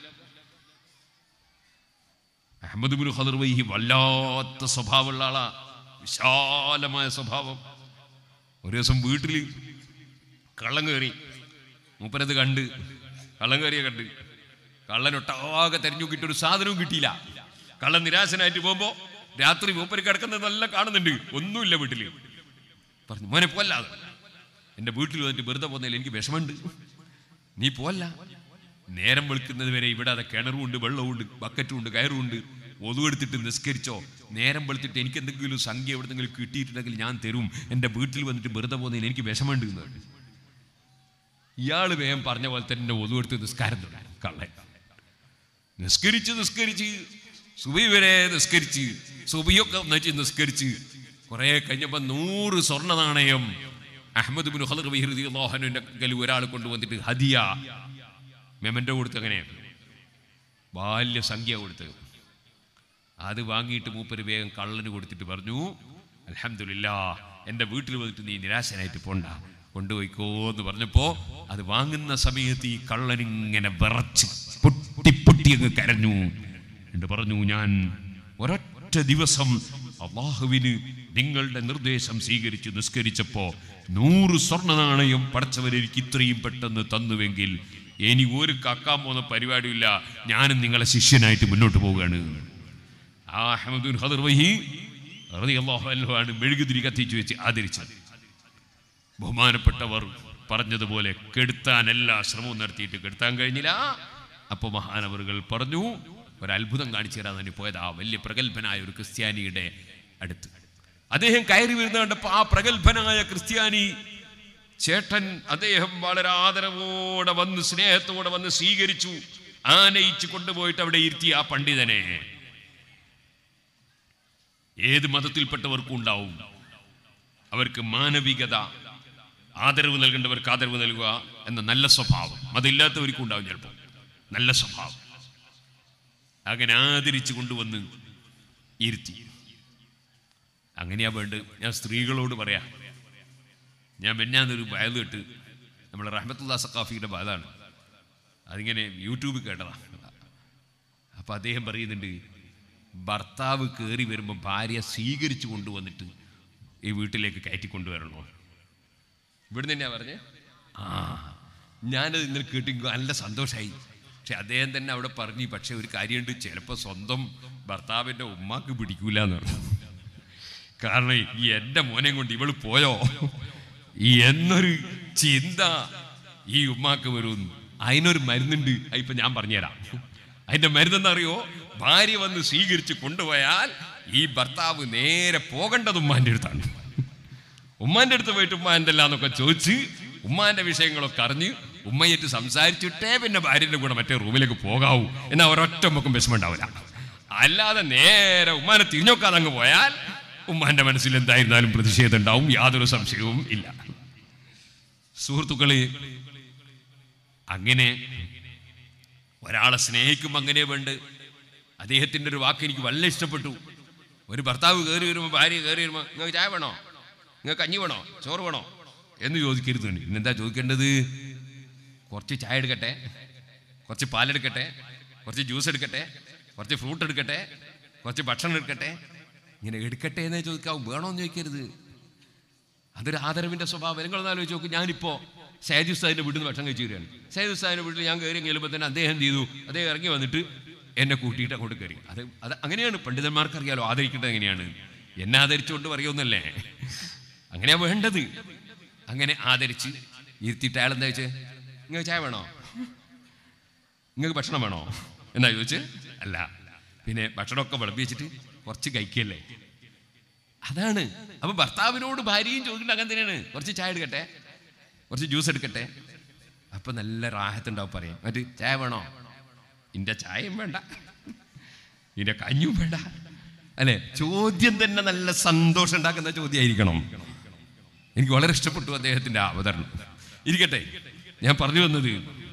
അഹമ്മദ് ബിൻ ഖദർ വൈഹി വല്ലാത്ത സ്വഭാവമുള്ള ആളാ വിശാലമായ സ്വഭാവം ഒരു ദിവസം വീട്ടിൽ കള്ളം കയറി മൂപ്പരത് കണ്ട് കള്ളം കയറിയ കണ്ട് കള്ളനൊട്ടാകെ തെരഞ്ഞു നോക്കിയിട്ട് ഒരു സാധനവും കിട്ടിയില്ല കള്ളൻ നിരാശനായിട്ട് പോകുമ്പോ രാത്രി മൂപ്പര് കിടക്കുന്നത് നല്ല കാണുന്നുണ്ട് ഒന്നുമില്ല വീട്ടില് പറഞ്ഞു മോനെ പോല്ലാതെ എന്റെ വീട്ടിൽ വന്നിട്ട് വെറുതെ പോകുന്നതിൽ എനിക്ക് വിഷമമുണ്ട് നീ പോല്ല നേരം വെളുക്കുന്നത് വരെ ഇവിടെ അത് കിണറുമുണ്ട് വെള്ളമുണ്ട് ബക്കറ്റുമുണ്ട് കയറുമുണ്ട് ഒതുവെടുത്തിട്ട് നിസ്കരിച്ചോ നേരം വെളുത്തിട്ട് എനിക്ക് എന്തെങ്കിലും സംഖ്യ എവിടെന്നെങ്കിലും കിട്ടിയിട്ടുണ്ടെങ്കിൽ ഞാൻ തരും എൻ്റെ വീട്ടിൽ വന്നിട്ട് വെറുതെ പോകുന്നതിൽ എനിക്ക് വിഷമമുണ്ട് എന്ന് പറഞ്ഞു. ഇയാൾ വേഗം പറഞ്ഞ പോലെ തന്നെ ഒതുവെടുത്ത് നിസ്കാരം തുടങ്ങി കള്ളൻ നിസ്കരിച്ച് നിസ്കരിച്ച് സുബി വരെ നിസ്കരിച്ച് സുബിയൊക്കെ വെച്ച് നിസ്കരിച്ച് കുറെ കഴിഞ്ഞപ്പോൾ നൂറ് സ്വർണ്ണ നാണയം അഹമ്മദ് ബിൻ ഖദർ ബിഹ്റദി അള്ളാഹുവിൻ്റെ കയ്യിൽ ഒരാൾ കൊണ്ടുവന്നിട്ട് ഹദിയ മെമൻ്റെ കൊടുത്ത് അങ്ങനെയാണ് ബാല്യ സംഖ്യ കൊടുത്ത് അത് വാങ്ങിയിട്ട് മൂപ്പര് വേഗം കള്ളന് കൊടുത്തിട്ട് പറഞ്ഞു അലഹമില്ല എൻ്റെ വീട്ടിൽ വന്നിട്ട് നീ നിരാശനായിട്ട് പോണ്ട കൊണ്ടുപോയിക്കോ എന്ന് പറഞ്ഞപ്പോ അത് വാങ്ങുന്ന സമയത്ത് ഈ കള്ളനിങ്ങനെ വിറച്ച് പൊട്ടി പൊട്ടി അങ്ങ് കരഞ്ഞു എന്നിട്ട് പറഞ്ഞു ഞാൻ ഒരൊറ്റ ദിവസം അള്ളാഹുവിന് നിങ്ങളുടെ നിർദ്ദേശം സ്വീകരിച്ച് നിസ്കരിച്ചപ്പോ നൂറ് സ്വർണ്ണ നാണയം പടച്ചവർ എനിക്ക് ഇത്രയും പെട്ടെന്ന് തന്നുവെങ്കിൽ ഇനി ഒരു കക്കാൻ പോകുന്ന പരിപാടിയില്ല ഞാനും നിങ്ങളെ ശിഷ്യനായിട്ട് മുന്നോട്ട് പോവുകയാണ് ആ അഹമ്മദുൻ ഖദർ വഹി റളിയല്ലാഹു അൻഹു ആണ് മെഴുകുതിരി കത്തിച്ചു വെച്ച് ആദരിച്ചത് ബഹുമാനപ്പെട്ടവർ പറഞ്ഞതുപോലെ കെടുത്താൻ എല്ലാ ശ്രമവും നടത്തിയിട്ട് കെടുത്താൻ കഴിഞ്ഞില്ല അപ്പോൾ മഹാനവറുകൾ പറഞ്ഞു ഒരു അത്ഭുതം കാണിച്ചു തരാൻ തന്നെ പോയത് ആ വലിയ പ്രഗത്ഭനായ ഒരു ക്രിസ്ത്യാനിയുടെ അടുത്ത് അദ്ദേഹം കയറി വരുന്ന കണ്ടപ്പോൾ ആ പ്രഗത്ഭനായ ക്രിസ്ത്യാനി ചേട്ടൻ അദ്ദേഹം വളരെ ആദരവോടെ വന്ന് സ്നേഹത്തോടെ വന്ന് സ്വീകരിച്ചു ആനയിച്ചു കൊണ്ടുപോയിട്ട് അവിടെ ഇരുത്തി ആ പണ്ഡിതനെ ഏത് മതത്തിൽപ്പെട്ടവർക്കും ഉണ്ടാവും അവർക്ക് മാനവികത ആദരവ് നൽകേണ്ടവർക്ക് ആദരവ് നൽകുക എന്ന നല്ല സ്വഭാവം അതില്ലാത്തവർക്കും ഉണ്ടാവും ചിലപ്പോൾ നല്ല സ്വഭാവം അങ്ങനെ ആദരിച്ചു കൊണ്ടുവന്ന് ഇരുത്തി അങ്ങനെയാ വേണ്ടത് ഞാൻ സ്ത്രീകളോട് പറയാം ഞാൻ മെന്നാന്നൊരു വയൽ കേട്ട് നമ്മുടെ റഹ്മത്തുള്ള സക്കാഫിയുടെ ബാധാണ് അതിങ്ങനെ യൂട്യൂബിൽ കേട്ടതാണ് അപ്പം അദ്ദേഹം പറയുന്നുണ്ട് ഭർത്താവ് കയറി വരുമ്പോൾ ഭാര്യ സ്വീകരിച്ചു കൊണ്ടുവന്നിട്ട് ഈ വീട്ടിലേക്ക് കയറ്റി കൊണ്ടുവരണോ ഇവിടുന്ന് തന്നെയാ പറഞ്ഞേ ആ ഞാനത് ഇന്നലെ കേട്ട് എനിക്ക് നല്ല സന്തോഷമായി പക്ഷെ അദ്ദേഹം തന്നെ അവിടെ പറഞ്ഞു പക്ഷെ ഒരു കാര്യമുണ്ട് ചിലപ്പോൾ സ്വന്തം ഭർത്താവിൻ്റെ ഉമ്മാക്ക് പിടിക്കൂല എന്ന് പറഞ്ഞു കാരണം ഈ എൻ്റെ മോനെ കൊണ്ട് ഇവള് പോയോ ഈ എന്നൊരു ചിന്ത ഈ ഉമ്മാക്ക് വരുമെന്ന് അതിനൊരു മരുന്നുണ്ട് അത് ഇപ്പൊ ഞാൻ പറഞ്ഞുതരാം അതിന്റെ മരുന്നെന്നറിയോ ഭാര്യ വന്ന് സ്വീകരിച്ച് കൊണ്ടുപോയാൽ ഈ ഭർത്താവ് നേരെ പോകേണ്ടത് ഉമ്മാന്റെ അടുത്താണ് ഉമ്മാന്റെ അടുത്ത് പോയിട്ട് ഉമ്മ എന്തെല്ലാന്നൊക്കെ ചോദിച്ച് ഉമ്മാന്റെ വിഷയങ്ങളൊക്കെ അറിഞ്ഞ് ഉമ്മയായിട്ട് സംസാരിച്ചിട്ടേ പിന്നെ ഭാര്യന്റെ കൂടെ മറ്റേ റൂമിലേക്ക് പോകാവൂ എന്നാൽ ഒരൊറ്റ മുക്കും വിഷമമുണ്ടാവില്ല അല്ലാതെ നേരെ ഉമ്മാനെ തിരിഞ്ഞോക്കാതെ അങ്ങ് പോയാൽ ഉമ്മാന്റെ മനസ്സിൽ എന്തായിരുന്നാലും പ്രതിഷേധം ഉണ്ടാവും യാതൊരു സംശയവും ഇല്ല സുഹൃത്തുക്കളെ അങ്ങനെ ഒരാളെ സ്നേഹിക്കുമ്പോൾ അങ്ങനെ വേണ്ട അദ്ദേഹത്തിൻ്റെ ഒരു വാക്ക് എനിക്ക് വളരെ ഇഷ്ടപ്പെട്ടു ഒരു ഭർത്താവ് കയറി വരുമ്പോൾ ഭാര്യ കയറി വരുമ്പോൾ നിങ്ങൾക്ക് ചായ വേണോ നിങ്ങൾക്ക് കഞ്ഞി വേണോ ചോറ് വേണോ എന്ന് ചോദിക്കരുത് ഇന്നെന്താ ചോദിക്കേണ്ടത് കുറച്ച് ചായ എടുക്കട്ടെ കുറച്ച് പാലെടുക്കട്ടെ കുറച്ച് ജ്യൂസ് എടുക്കട്ടെ കുറച്ച് ഫ്രൂട്ട് എടുക്കട്ടെ കുറച്ച് ഭക്ഷണം എടുക്കട്ടെ ഇങ്ങനെ എടുക്കട്ടെ എന്നേ ചോദിക്കാവും വേണോന്ന് ചോദിക്കരുത് അതൊരു ആദരവിൻ്റെ സ്വഭാവം നിങ്ങളൊന്ന് ആലോചിച്ച് നോക്ക് ഞാനിപ്പോൾ സേജ് ഉസ്താദിൻ്റെ വീട്ടിൽ നിന്ന് ഭക്ഷണം കഴിച്ചു വരികയാണ് സേജ് ഉസ്താദിൻ്റെ വീട്ടിൽ ഞാൻ കയറി ചെല്ലുമ്പോൾ തന്നെ അദ്ദേഹം എന്ത് ചെയ്തു അദ്ദേഹം ഇറങ്ങി വന്നിട്ട് എന്നെ കൂട്ടിയിട്ട് അങ്ങോട്ട് കയറി അത് അത് അങ്ങനെയാണ് പണ്ഡിതന്മാർക്ക് അറിയാലോ ആദരിക്കേണ്ടത് എങ്ങനെയാണ് എന്നെ ആദരിച്ചുകൊണ്ട് പറയുമെന്നല്ലേ അങ്ങനെയാ വേണ്ടത് അങ്ങനെ ആദരിച്ച് ഇരുത്തിയിട്ട് അയാൾ എന്താ വെച്ച് നിങ്ങൾക്ക് ചായ വേണോ നിങ്ങൾക്ക് ഭക്ഷണം വേണോ എന്നാ ചോദിച്ച് അല്ല പിന്നെ ഭക്ഷണമൊക്കെ വിളമ്പിച്ചിട്ട് കുറച്ച് കഴിക്കല്ലേ അതാണ് അപ്പൊ ഭർത്താവിനോട് ഭാര്യയും ചോദിക്കേണ്ട അങ്ങനെ തന്നെയാണ് കുറച്ച് ചായ എടുക്കട്ടെ കുറച്ച് ജ്യൂസ് എടുക്കട്ടെ അപ്പൊ നല്ല റാഹത്തുണ്ടാവും പറയാം മറ്റു ചായ വേണോ ഇന്റെ ചായയും വേണ്ട ഇന്റെ കഞ്ഞും വേണ്ട അല്ലെ ചോദ്യം തന്നെ നല്ല സന്തോഷം ഉണ്ടാക്കുന്ന ചോദ്യമായിരിക്കണം എനിക്ക് വളരെ ഇഷ്ടപ്പെട്ടു അദ്ദേഹത്തിന്റെ ആ അവതരണം ഇരിക്കട്ടെ ഞാൻ പറഞ്ഞു വന്നത്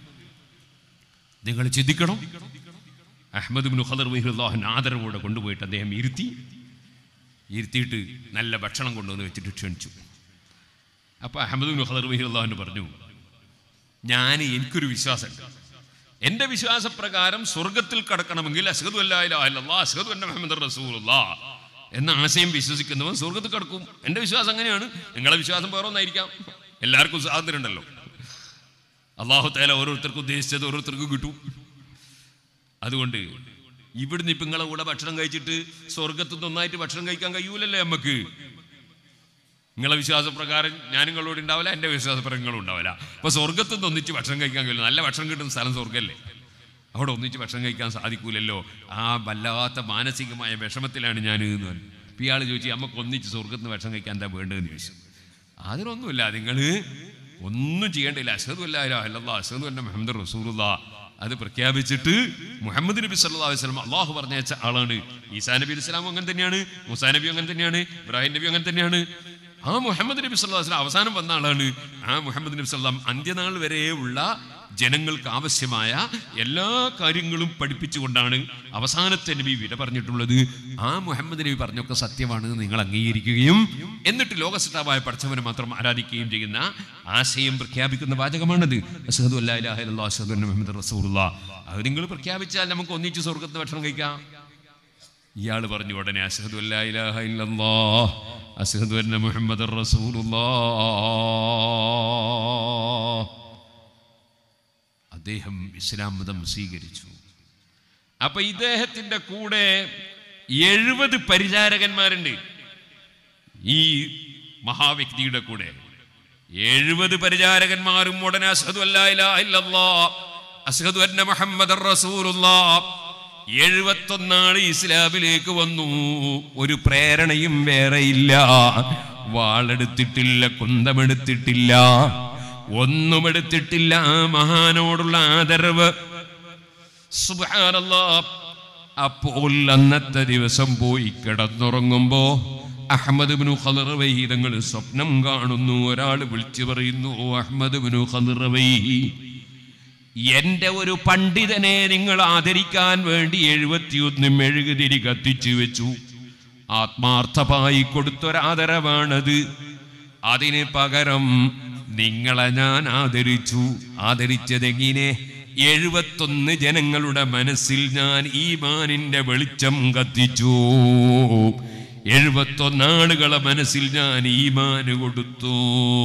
നിങ്ങൾ ചിന്തിക്കണം അഹമ്മദ് ബിൻ ഖദർ വഹിറുല്ലാഹൻ ആദരവോടെ കൊണ്ടുപോയിട്ട് അദ്ദേഹം ഇരുത്തി ഇരുത്തിയിട്ട് നല്ല ഭക്ഷണം കൊണ്ടുവന്ന് വെച്ചിട്ട് ക്ഷണിച്ചു അപ്പോൾ അഹമ്മദ് ബിൻ ഖദർ വഹിറുല്ലാഹൻ പറഞ്ഞു ഞാൻ എനിക്കൊരു വിശ്വാസമുണ്ട് എൻ്റെ വിശ്വാസപ്രകാരം സ്വർഗത്തിൽ കടക്കണമെങ്കിൽ അസ്ഹദു അല്ലാ ഇലാഹ ഇല്ലല്ലാഹ് അസ്ഹദു അന്ന മുഹമ്മദ് റസൂലുള്ളാഹ് എന്ന ആശയം വിശ്വസിക്കുന്നവൻ സ്വർഗത്തിൽ കടക്കും എൻ്റെ വിശ്വാസം അങ്ങനെയാണ് നിങ്ങളെ വിശ്വാസം വേറെ ഒന്നായിരിക്കാം എല്ലാവർക്കും സ്വാതന്ത്ര്യം ഉണ്ടല്ലോ അള്ളാഹു തേല ഓരോരുത്തർക്കും ഉദ്ദേശിച്ചത് ഓരോരുത്തർക്കും കിട്ടും അതുകൊണ്ട് ഇവിടുന്ന് ഇപ്പം നിങ്ങളെ കൂടെ ഭക്ഷണം കഴിച്ചിട്ട് സ്വർഗത്ത് നന്നായിട്ട് ഭക്ഷണം കഴിക്കാൻ കഴിയൂലല്ലേ നമുക്ക് നിങ്ങളെ വിശ്വാസപ്രകാരം ഞാൻ നിങ്ങളോട് ഉണ്ടാവില്ല എൻ്റെ വിശ്വാസപ്രകാരം നിങ്ങളും ഉണ്ടാവില്ല അപ്പൊ സ്വർഗത്ത് നിന്ന് ഒന്നിച്ച് ഭക്ഷണം കഴിക്കാൻ കഴിയില്ല നല്ല ഭക്ഷണം കിട്ടുന്ന സ്ഥലം സ്വർഗമല്ലേ അവിടെ ഒന്നിച്ച് ഭക്ഷണം കഴിക്കാൻ സാധിക്കൂലല്ലോ ആ വല്ലാത്ത മാനസികമായ വിഷമത്തിലാണ് ഞാൻ എന്ന് പറഞ്ഞു ഇപ്പം ഇയാൾ ചോദിച്ചു നമുക്ക് ഒന്നിച്ച് സ്വർഗത്ത് നിന്ന് ഭക്ഷണം കഴിക്കാൻ എന്താ വേണ്ടതെന്ന് ചോദിച്ചു അതിനൊന്നുമില്ല നിങ്ങൾ ഒന്നും ചെയ്യേണ്ടില്ല അസദു അല്ലാ അല്ലാ അസദു അല്ല മുഹമ്മദ് റസൂറുല്ല അത് പ്രഖ്യാപിച്ചിട്ട് മുഹമ്മദ് നബി സല്ലാ വസ്ലം അള്ളാഹു പറഞ്ഞയച്ച ആളാണ് ഈസാ നബി അലൈഹി സ്വലാം അങ്ങനെ തന്നെയാണ് മുസാ നബി അങ്ങനെ തന്നെയാണ് ഇബ്രാഹിം നബി അങ്ങനെ തന്നെയാണ് ആ മുഹമ്മദ് നബി സല്ലാ വസ്ലാം അവസാനം വന്ന ആളാണ് ആ മുഹമ്മദ് നബി സല്ലാം അന്ത്യനാൾ വരെയുള്ള ജനങ്ങൾക്ക് ആവശ്യമായ എല്ലാ കാര്യങ്ങളും പഠിപ്പിച്ചുകൊണ്ടാണ് അവസാനത്തെ നബി വിട പറഞ്ഞിട്ടുള്ളത് ആ മുഹമ്മദ് നബി പറഞ്ഞൊക്കെ സത്യമാണ് നിങ്ങൾ അംഗീകരിക്കുകയും എന്നിട്ട് ലോകസിട്ടാവായ പഠിച്ചവനെ മാത്രം ആരാധിക്കുകയും ചെയ്യുന്ന ആശയം പ്രഖ്യാപിക്കുന്ന വാചകമാണത് അസഹദു അല്ലാ ഇലാഹ ഇല്ലല്ലാഹ് അഷ്ഹദു അന്ന മുഹമ്മദ് റസൂലുള്ളാഹ് അത് നിങ്ങൾ പ്രഖ്യാപിച്ചാൽ നമുക്ക് ഒന്നിച്ച് സ്വർഗത്ത് ഭക്ഷണം കഴിക്കാം ഇയാൾ പറഞ്ഞു ഉടനെ അസഹദു അല്ലാ ഇലാഹ ഇല്ലല്ലാഹ് അസഹദു അന്ന മുഹമ്മദ് റസൂലുള്ളാഹ് അദ്ദേഹം ഇസ്ലാം മതം സ്വീകരിച്ചു അപ്പൊ ഇദ്ദേഹത്തിന്റെ കൂടെ എഴുപത് പരിചാരകന്മാരുണ്ട് ഈ മഹാവ്യക്തിയുടെ കൂടെ എഴുപത് പരിചാരകന്മാരും ഉടനെ അസ്ഹദു അല്ലാ ഇലാഹ ഇല്ലല്ലാഹ് അസ്ഹദു അന്ന മുഹമ്മദ് റസൂലുള്ളാഹ് എഴുപത്തൊന്നാള് ഇസ്ലാമിലേക്ക് വന്നു ഒരു പ്രേരണയും വേറെയില്ല വാളെടുത്തിട്ടില്ല കുന്തമെടുത്തിട്ടില്ല ഒന്നും എടുത്തിട്ടില്ല ആ മഹാനോടുള്ള ആദരവ് സുബ്ഹാനല്ലാ അപ്പോൾ അന്നത്തെ ദിവസം പോയി കിടന്നുറങ്ങുമ്പോ അഹമ്മദ് ബിനു ഖലറവൈഹി തങ്ങൾ സ്വപ്നം കാണുന്നു ഒരാൾ വിളിച്ചു പറയുന്നു "ഓ അഹമ്മദ് ബിനു ഖലറവൈഹി എന്റെ ഒരു പണ്ഡിതനെ നിങ്ങൾ ആദരിക്കാൻ വേണ്ടി എഴുപത്തിയൊന്ന് മെഴുകുതിരി കത്തിച്ചു വെച്ചു ആത്മാർത്ഥമായി കൊടുത്തൊരാദരവാണത് അതിന് പകരം നിങ്ങളെ ഞാൻ ആദരിച്ചു ആദരിച്ചതെങ്ങനെ എഴുപത്തൊന്ന് ജനങ്ങളുടെ മനസ്സിൽ ഞാൻ ഈമാനിന്റെ വെളിച്ചം കത്തിച്ചു എഴുപത്തൊന്നാളുകളെ മനസ്സിൽ ഞാൻ ഈമാന് കൊടുത്തു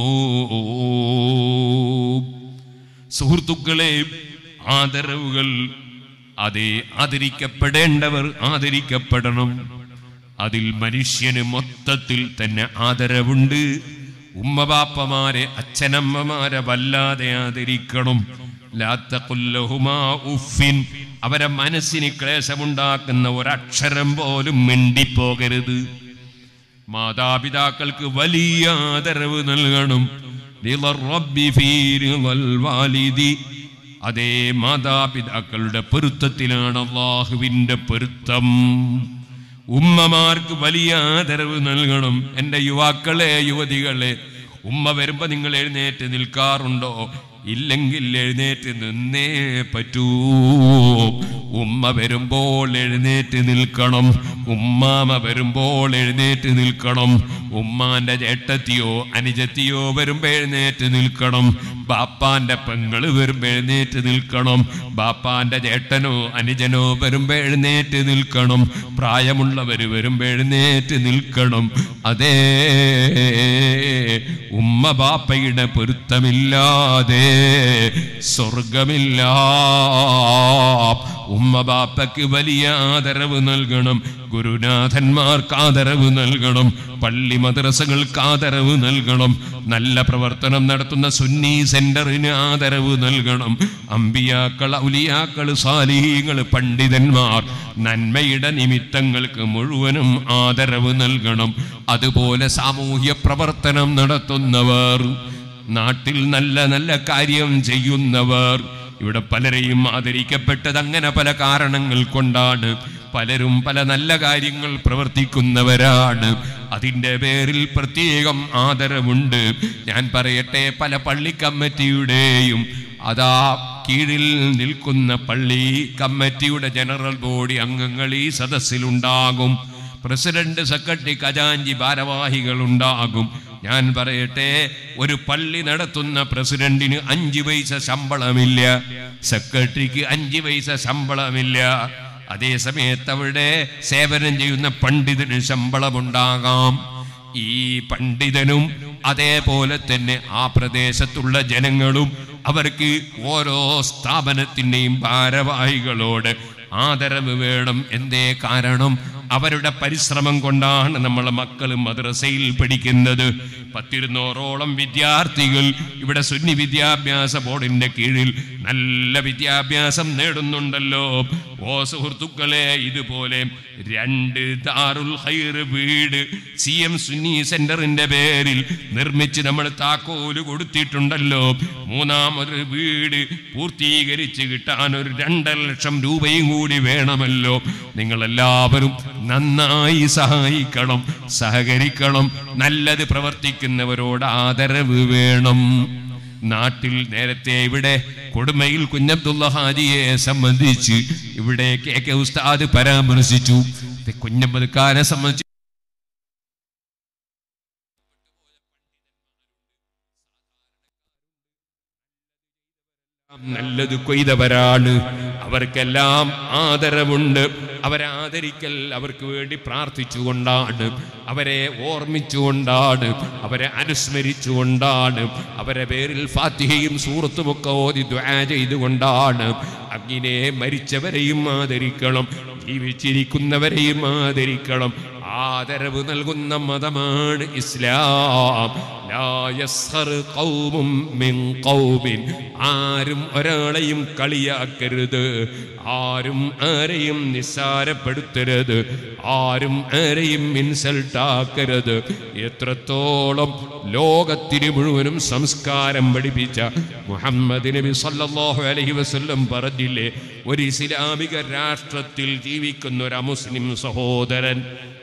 സുഹൃത്തുക്കളെ ആദരവുകൾ അതെ ആദരിക്കപ്പെടേണ്ടവർ ആദരിക്കപ്പെടണം അതിൽ മനുഷ്യന് മൊത്തത്തിൽ തന്നെ ആദരവുണ്ട് ഉമ്മബാപ്പമാരെ അച്ഛനമ്മമാരെ വല്ലാതെ ആദരിക്കണം ലാത്തഖുല്ലഹുമാ ഉഫിൻ അവരെ മനസ്സിന് ക്ലേശമുണ്ടാക്കുന്ന ഒരക്ഷരം പോലും മിണ്ടിപ്പോകരുത് മാതാപിതാക്കൾക്ക് വലിയ ആദരവ് നൽകണം റിളർ റബ്ബി ഫീ റിളൽ വാലിദി. അതേ മാതാപിതാക്കളുടെ പൊരുത്തത്തിലാണ് അള്ളാഹുവിന്റെ പൊരുത്തം ഉമ്മമാർക്ക് വലിയ ആദരവ് നൽകണം എൻ്റെ യുവാക്കളെ യുവതികളെ ഉമ്മ വരുമ്പോ നിങ്ങൾ എഴുന്നേറ്റ് നിൽക്കാറുണ്ടോ ഇല്ലെങ്കിൽ എഴുന്നേറ്റ് നിന്നേ പറ്റൂ ഉമ്മ വരുമ്പോൾ എഴുന്നേറ്റ് നിൽക്കണം ഉമ്മാമ വരുമ്പോൾ എഴുന്നേറ്റ് നിൽക്കണം ഉമ്മാന്റെ ചേട്ടത്തിയോ അനുജത്തിയോ വരുമ്പോ എഴുന്നേറ്റ് നിൽക്കണം ബാപ്പാന്റെ പെങ്ങള് വരുമ്പോ എഴുന്നേറ്റ് നിൽക്കണം ബാപ്പാന്റെ ചേട്ടനോ അനുജനോ വരുമ്പോ എഴുന്നേറ്റ് നിൽക്കണം പ്രായമുള്ളവര് വരുമ്പോ എഴുന്നേറ്റ് നിൽക്കണം അതേ ഉമ്മ ബാപ്പയുടെ പൊരുത്തമില്ലാതെ സ്വർഗമില്ല ഉമ്മ ബാപ്പയ്ക്ക് വലിയ ആദരവ് നൽകണം ഗുരുനാഥന്മാർക്ക് ആദരവ് നൽകണം പള്ളി മദ്രസകൾക്ക് ആദരവ് നൽകണം നല്ല പ്രവർത്തനം നടത്തുന്ന സുന്നി സെന്ററിന് ആദരവ് നൽകണം അമ്പിയാക്കൾ ഔലിയാക്കൾ സാലിഹീങ്ങൾ പണ്ഡിതന്മാർ നന്മയുടെ നിമിത്തങ്ങൾക്ക് മുഴുവനും ആദരവ് നൽകണം അതുപോലെ സാമൂഹ്യ പ്രവർത്തനം നടത്തുന്നവർ നാട്ടിൽ നല്ല നല്ല കാര്യം ചെയ്യുന്നവർ ഇവിടെ പലരെയും ആദരിക്കപ്പെട്ടത് അങ്ങനെ പല കാരണങ്ങൾ കൊണ്ടാണ് പലരും പല നല്ല കാര്യങ്ങൾ പ്രവർത്തിക്കുന്നവരാണ് അതിൻ്റെ പേരിൽ പ്രത്യേകം ആദരവുണ്ട് ഞാൻ പറയട്ടെ പല പള്ളി കമ്മിറ്റിയുടെയും അതാ കീഴിൽ നിൽക്കുന്ന പള്ളി കമ്മിറ്റിയുടെ ജനറൽ ബോഡി അംഗങ്ങൾ ഈ സദസ്സിലുണ്ടാകും പ്രസിഡന്റ് സെക്രട്ടറി ഖജാഞ്ചി ഭാരവാഹികൾ ഉണ്ടാകും ഞാൻ പറയട്ടെ ഒരു പള്ളി നടത്തുന്ന പ്രസിഡന്റിന് അഞ്ച് പൈസ ശമ്പളമില്ല സെക്രട്ടറിക്ക് അഞ്ച് പൈസ ശമ്പളമില്ല അതേ സമയത്ത് അവിടെ സേവനം ചെയ്യുന്ന പണ്ഡിതന് ശമ്പളമുണ്ടാകാം ഈ പണ്ഡിതനും അതേപോലെ തന്നെ ആ പ്രദേശത്തുള്ള ജനങ്ങളും അവർക്ക് ഓരോ സ്ഥാപനത്തിൻ്റെയും ഭാരവാഹികളോട് ആദരവ് വേണം എന്തേ കാരണം അവരുടെ പരിശ്രമം കൊണ്ടാണ് നമ്മളെ മക്കൾ മദ്രസയിൽ പഠിക്കുന്നത് പത്തിരുന്നൂറോളം വിദ്യാർത്ഥികൾ ഇവിടെ സുന്നി വിദ്യാഭ്യാസ ബോർഡിന്റെ കീഴിൽ നല്ല വിദ്യാഭ്യാസം നേടുന്നുണ്ടല്ലോ ഓ സുഹൃത്തുക്കളെ ഇതുപോലെ രണ്ട് ദാറുൽ ഹൈർ വീട് സി എം സുന്നി സെന്ററിന്റെ പേരിൽ നിർമ്മിച്ച് നമ്മൾ താക്കോല് കൊടുത്തിട്ടുണ്ടല്ലോ മൂന്നാമതൊരു വീട് പൂർത്തീകരിച്ച് കിട്ടാൻ ഒരു രണ്ടര ലക്ഷം രൂപയും കൂടി വേണമല്ലോ നിങ്ങളെല്ലാവരും നന്നായി സഹായിക്കണം സഹകരിക്കണം നല്ലത് പ്രവർത്തിക്കുന്നവരോട് ആദരവ് വേണം നാട്ടിൽ നേരത്തെ ഇവിടെ കൊടുമയിൽ കുഞ്ഞബ്ദുള്ള ഹാജിയെ സംബന്ധിച്ച് ഇവിടെ കെ കെ ഉസ്താദ് പരാമർശിച്ചു കുഞ്ഞമ്പതുക്കാരെ സംബന്ധിച്ച് നല്ലത് കൊയ്തവരാണ് അവർക്കെല്ലാം ആദരവുണ്ട് അവരെ ആദരിക്കൽ അവർക്ക് വേണ്ടി പ്രാർത്ഥിച്ചുകൊണ്ടാണ് അവരെ ഓർമ്മിച്ചുകൊണ്ടാണ് അവരെ അനുസ്മരിച്ചുകൊണ്ടാണ് അവരെ പേരിൽ ഫാത്തിഹയും സൂറത്തുമൊക്കെ ഓതി ദ്വാ ചെയ്തുകൊണ്ടാണ് അങ്ങനെ മരിച്ചവരെയും ആദരിക്കണം ജീവിച്ചിരിക്കുന്നവരെയും ആദരിക്കണം ആദരവ് നൽകുന്ന മതമാണ് ഇസ്ലാം ലാ യസ്ഹർ ഖൗമും മിൻ ഖൗമിൻ ആരും ഒരാളെയും കളിയാക്കരുത് ആരും ആരെയും നിസ്സാരപ്പെടുത്തരുത് ആരും ആരെയും ഇൻസൾട്ട് ആക്കരുത് എത്രത്തോളം ലോകത്തിന് മുഴുവനും സംസ്കാരം പഠിപ്പിച്ച മുഹമ്മദ് നബി സല്ലല്ലാഹു അലൈഹി വസല്ലം പറഞ്ഞില്ലേ ഒരു ഇസ്ലാമിക രാഷ്ട്രത്തിൽ ജീവിക്കുന്ന ഒരു അമുസ്ലിം സഹോദരൻ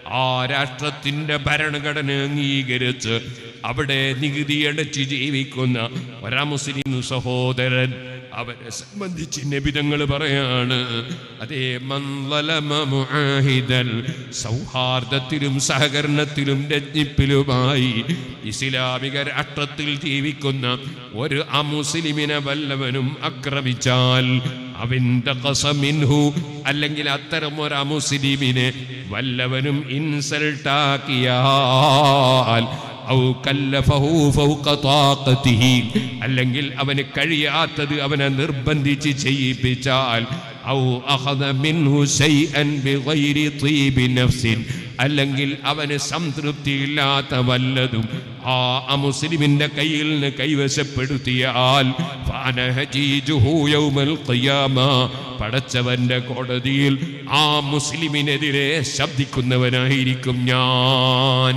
ആ രാഷ്ട്രത്തിന്റെ ഭരണഘടന അംഗീകരിച്ച് അവിടെ നികുതി അടച്ച് ജീവിക്കുന്ന ഒരാ മുസ്ലിം സഹോദരൻ അവരെ സംബന്ധിച്ച് നബിതങ്ങൾ പറയാണ് അതേ മന്ദലമ മുആഹിദൻ സൗഹാർദ്ദത്തിലും സഹകരണത്തിലും രജ്ഞിപ്പിലുമായി ഇസ്ലാമിക രാഷ്ട്രത്തിൽ ജീവിക്കുന്ന ഒരു അമുസ്ലിമിനെ വല്ലവനും ആക്രമിച്ചാൽ അവന്റെ കസമിൻഹു അല്ലെങ്കിൽ അത്തരം ഒരു അമുസ്ലിമിനെ വല്ലവനും ഇൻസൾട്ടാക്കിയാൽ ഔ കല്ലഫഹു ഫൗക താഖതിഹി അല്ലെങ്കിൽ അവന് കഴിയാത്തത് അവനെ നിർബന്ധിച്ച് ചെയ്യിപ്പിച്ചാൽ ഔ അഖദ മിൻഹു ശൈഅൻ ബിഗൈരി തീബി നഫ്സിൻ അല്ലെങ്കിൽ അവന് സംതൃപ്തിയില്ലാത്ത വല്ലതും ആ അമുസ്ലിമിന്റെ കയ്യിൽ നിന്ന് കൈവശപ്പെടുത്തിയാൽ ഫാനഹജീജുഹു യൗമൽ ഖിയാമ പടച്ചവന്റെ കോടതിയിൽ ആ മുസ്ലിമിനെതിരെ ശബ്ദിക്കുന്നവനായിരിക്കും ഞാൻ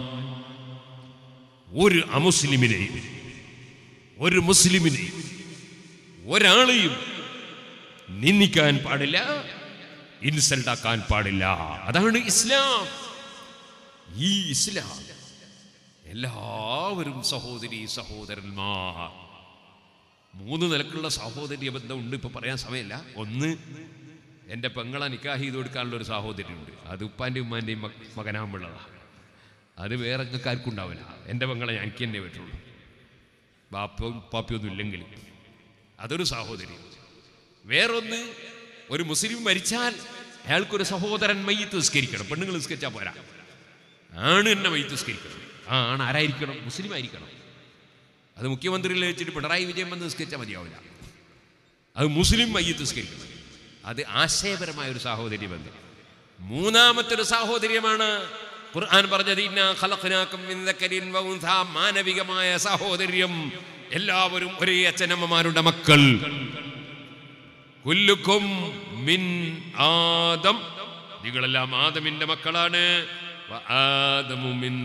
ഒരു അമുസ്ലിമിനെയും ഒരു മുസ്ലിമിനെയും ഒരാളെയും നിന്ദിക്കാൻ പാടില്ല ഇൻസൾട്ട് ആക്കാൻ പാടില്ല അതാണ് ഇസ്ലാം ഈ ഇസ്ലാം എല്ലാവരും സഹോദരി സഹോദരന്മാർ മൂന്ന് നിലക്കുള്ള സഹോദര്യ ബന്ധമുണ്ട് ഇപ്പൊ പറയാൻ സമയമില്ല ഒന്ന് എൻ്റെ പെങ്ങളെ നിക്കാഹ് ചെയ്ത് കൊടുക്കാനുള്ള ഒരു സാഹോദര്യമുണ്ട് അത് ഉപ്പാൻ്റെയും ഉമ്മാൻ്റെയും മകനാകുമ്പോഴതാണ് അത് വേറെ ആർക്കും ഉണ്ടാവില്ല എൻ്റെ പെങ്ങളെ എനിക്ക് തന്നെ പറ്റുള്ളൂ ബാപ്പയും പാപ്പയൊന്നും ഇല്ലെങ്കിൽ അതൊരു സാഹോദര്യം വേറൊന്ന് ഒരു മുസ്ലിം മരിച്ചാൽ അയാൾക്കൊരു സഹോദരൻ മയ്യത്ത് നിസ്കരിക്കണം പെണ്ണുങ്ങൾ നിസ്കരിച്ചാൽ പോരാ ആണ് എന്നെ മയ്യത്ത് നിസ്കരിക്കണം ആ ആണ് ആരായിരിക്കണം മുസ്ലിം ആയിരിക്കണം അത് മുഖ്യമന്ത്രിയിൽ വെച്ചിട്ട് പിണറായി വിജയൻ വന്ന് നിസ്കരിച്ചാൽ മതിയാവില്ല അത് മുസ്ലിം മയ്യത്ത് നിസ്കരിക്കണം അത് ആശയപരമായ ഒരു സാഹോദര്യ ബന്ധം മൂന്നാമത്തെ ഒരു സാഹോദര്യമാണ് ഖുർആൻ പറഞ്ഞത് ഇന്നാ ഖലഖനാകും മിൻ ദക്കരിൻ വ ഉൻസാ മാനവികമായ സാഹോദര്യം എല്ലാവരും ഒരേ അച്ഛനമ്മമാരുടെ മക്കൾ കുല്ലുക്കും മിൻ ആദം നിങ്ങളെല്ലാം ആദമിന്റെ മക്കളാണ് വ ആദമു മിൻ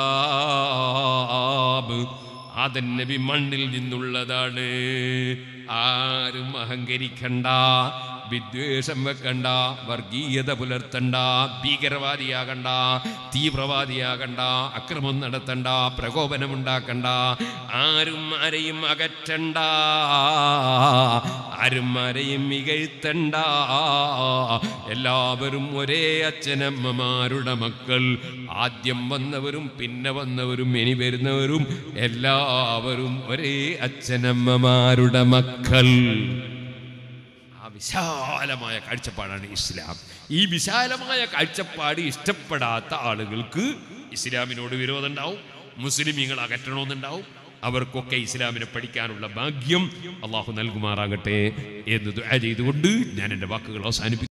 തുറാബ് ആദൻ നബി മണ്ണിൽ നിന്നുള്ളതാണ് ആരും അഹങ്കരിക്കണ്ട വിദ്വേഷം വെക്കണ്ട വർഗീയത പുലർത്തണ്ട ഭീകരവാദിയാകണ്ട തീവ്രവാദിയാകണ്ട അക്രമം നടത്തണ്ട പ്രകോപനമുണ്ടാക്കണ്ട ആരും ആരെയും അകറ്റണ്ട ആരും ആരെയും മികഴ്ത്തണ്ട എല്ലാവരും ഒരേ അച്ഛനമ്മമാരുടെ മക്കൾ ആദ്യം വന്നവരും പിന്നെ വന്നവരും ഇനി വരുന്നവരും എല്ലാവരും ഒരേ അച്ഛനമ്മമാരുടെ മക്കൾ ആ വിശാലമായ കാഴ്ചപ്പാടാണ് ഇസ്ലാം ഈ വിശാലമായ കാഴ്ചപ്പാട് ഇഷ്ടപ്പെടാത്ത ആളുകൾക്ക് ഇസ്ലാമിനോട് വിരോധം ഉണ്ടാവും മുസ്ലിമീങ്ങൾ അകറ്റണമെന്നുണ്ടാവും അവർക്കൊക്കെ ഇസ്ലാമിനെ പഠിക്കാനുള്ള ഭാഗ്യം അള്ളാഹു നൽകുമാറാകട്ടെ എന്ന് ദുആ ചെയ്തുകൊണ്ട് ഞാൻ എൻ്റെ വാക്കുകൾ അവസാനിപ്പിക്കും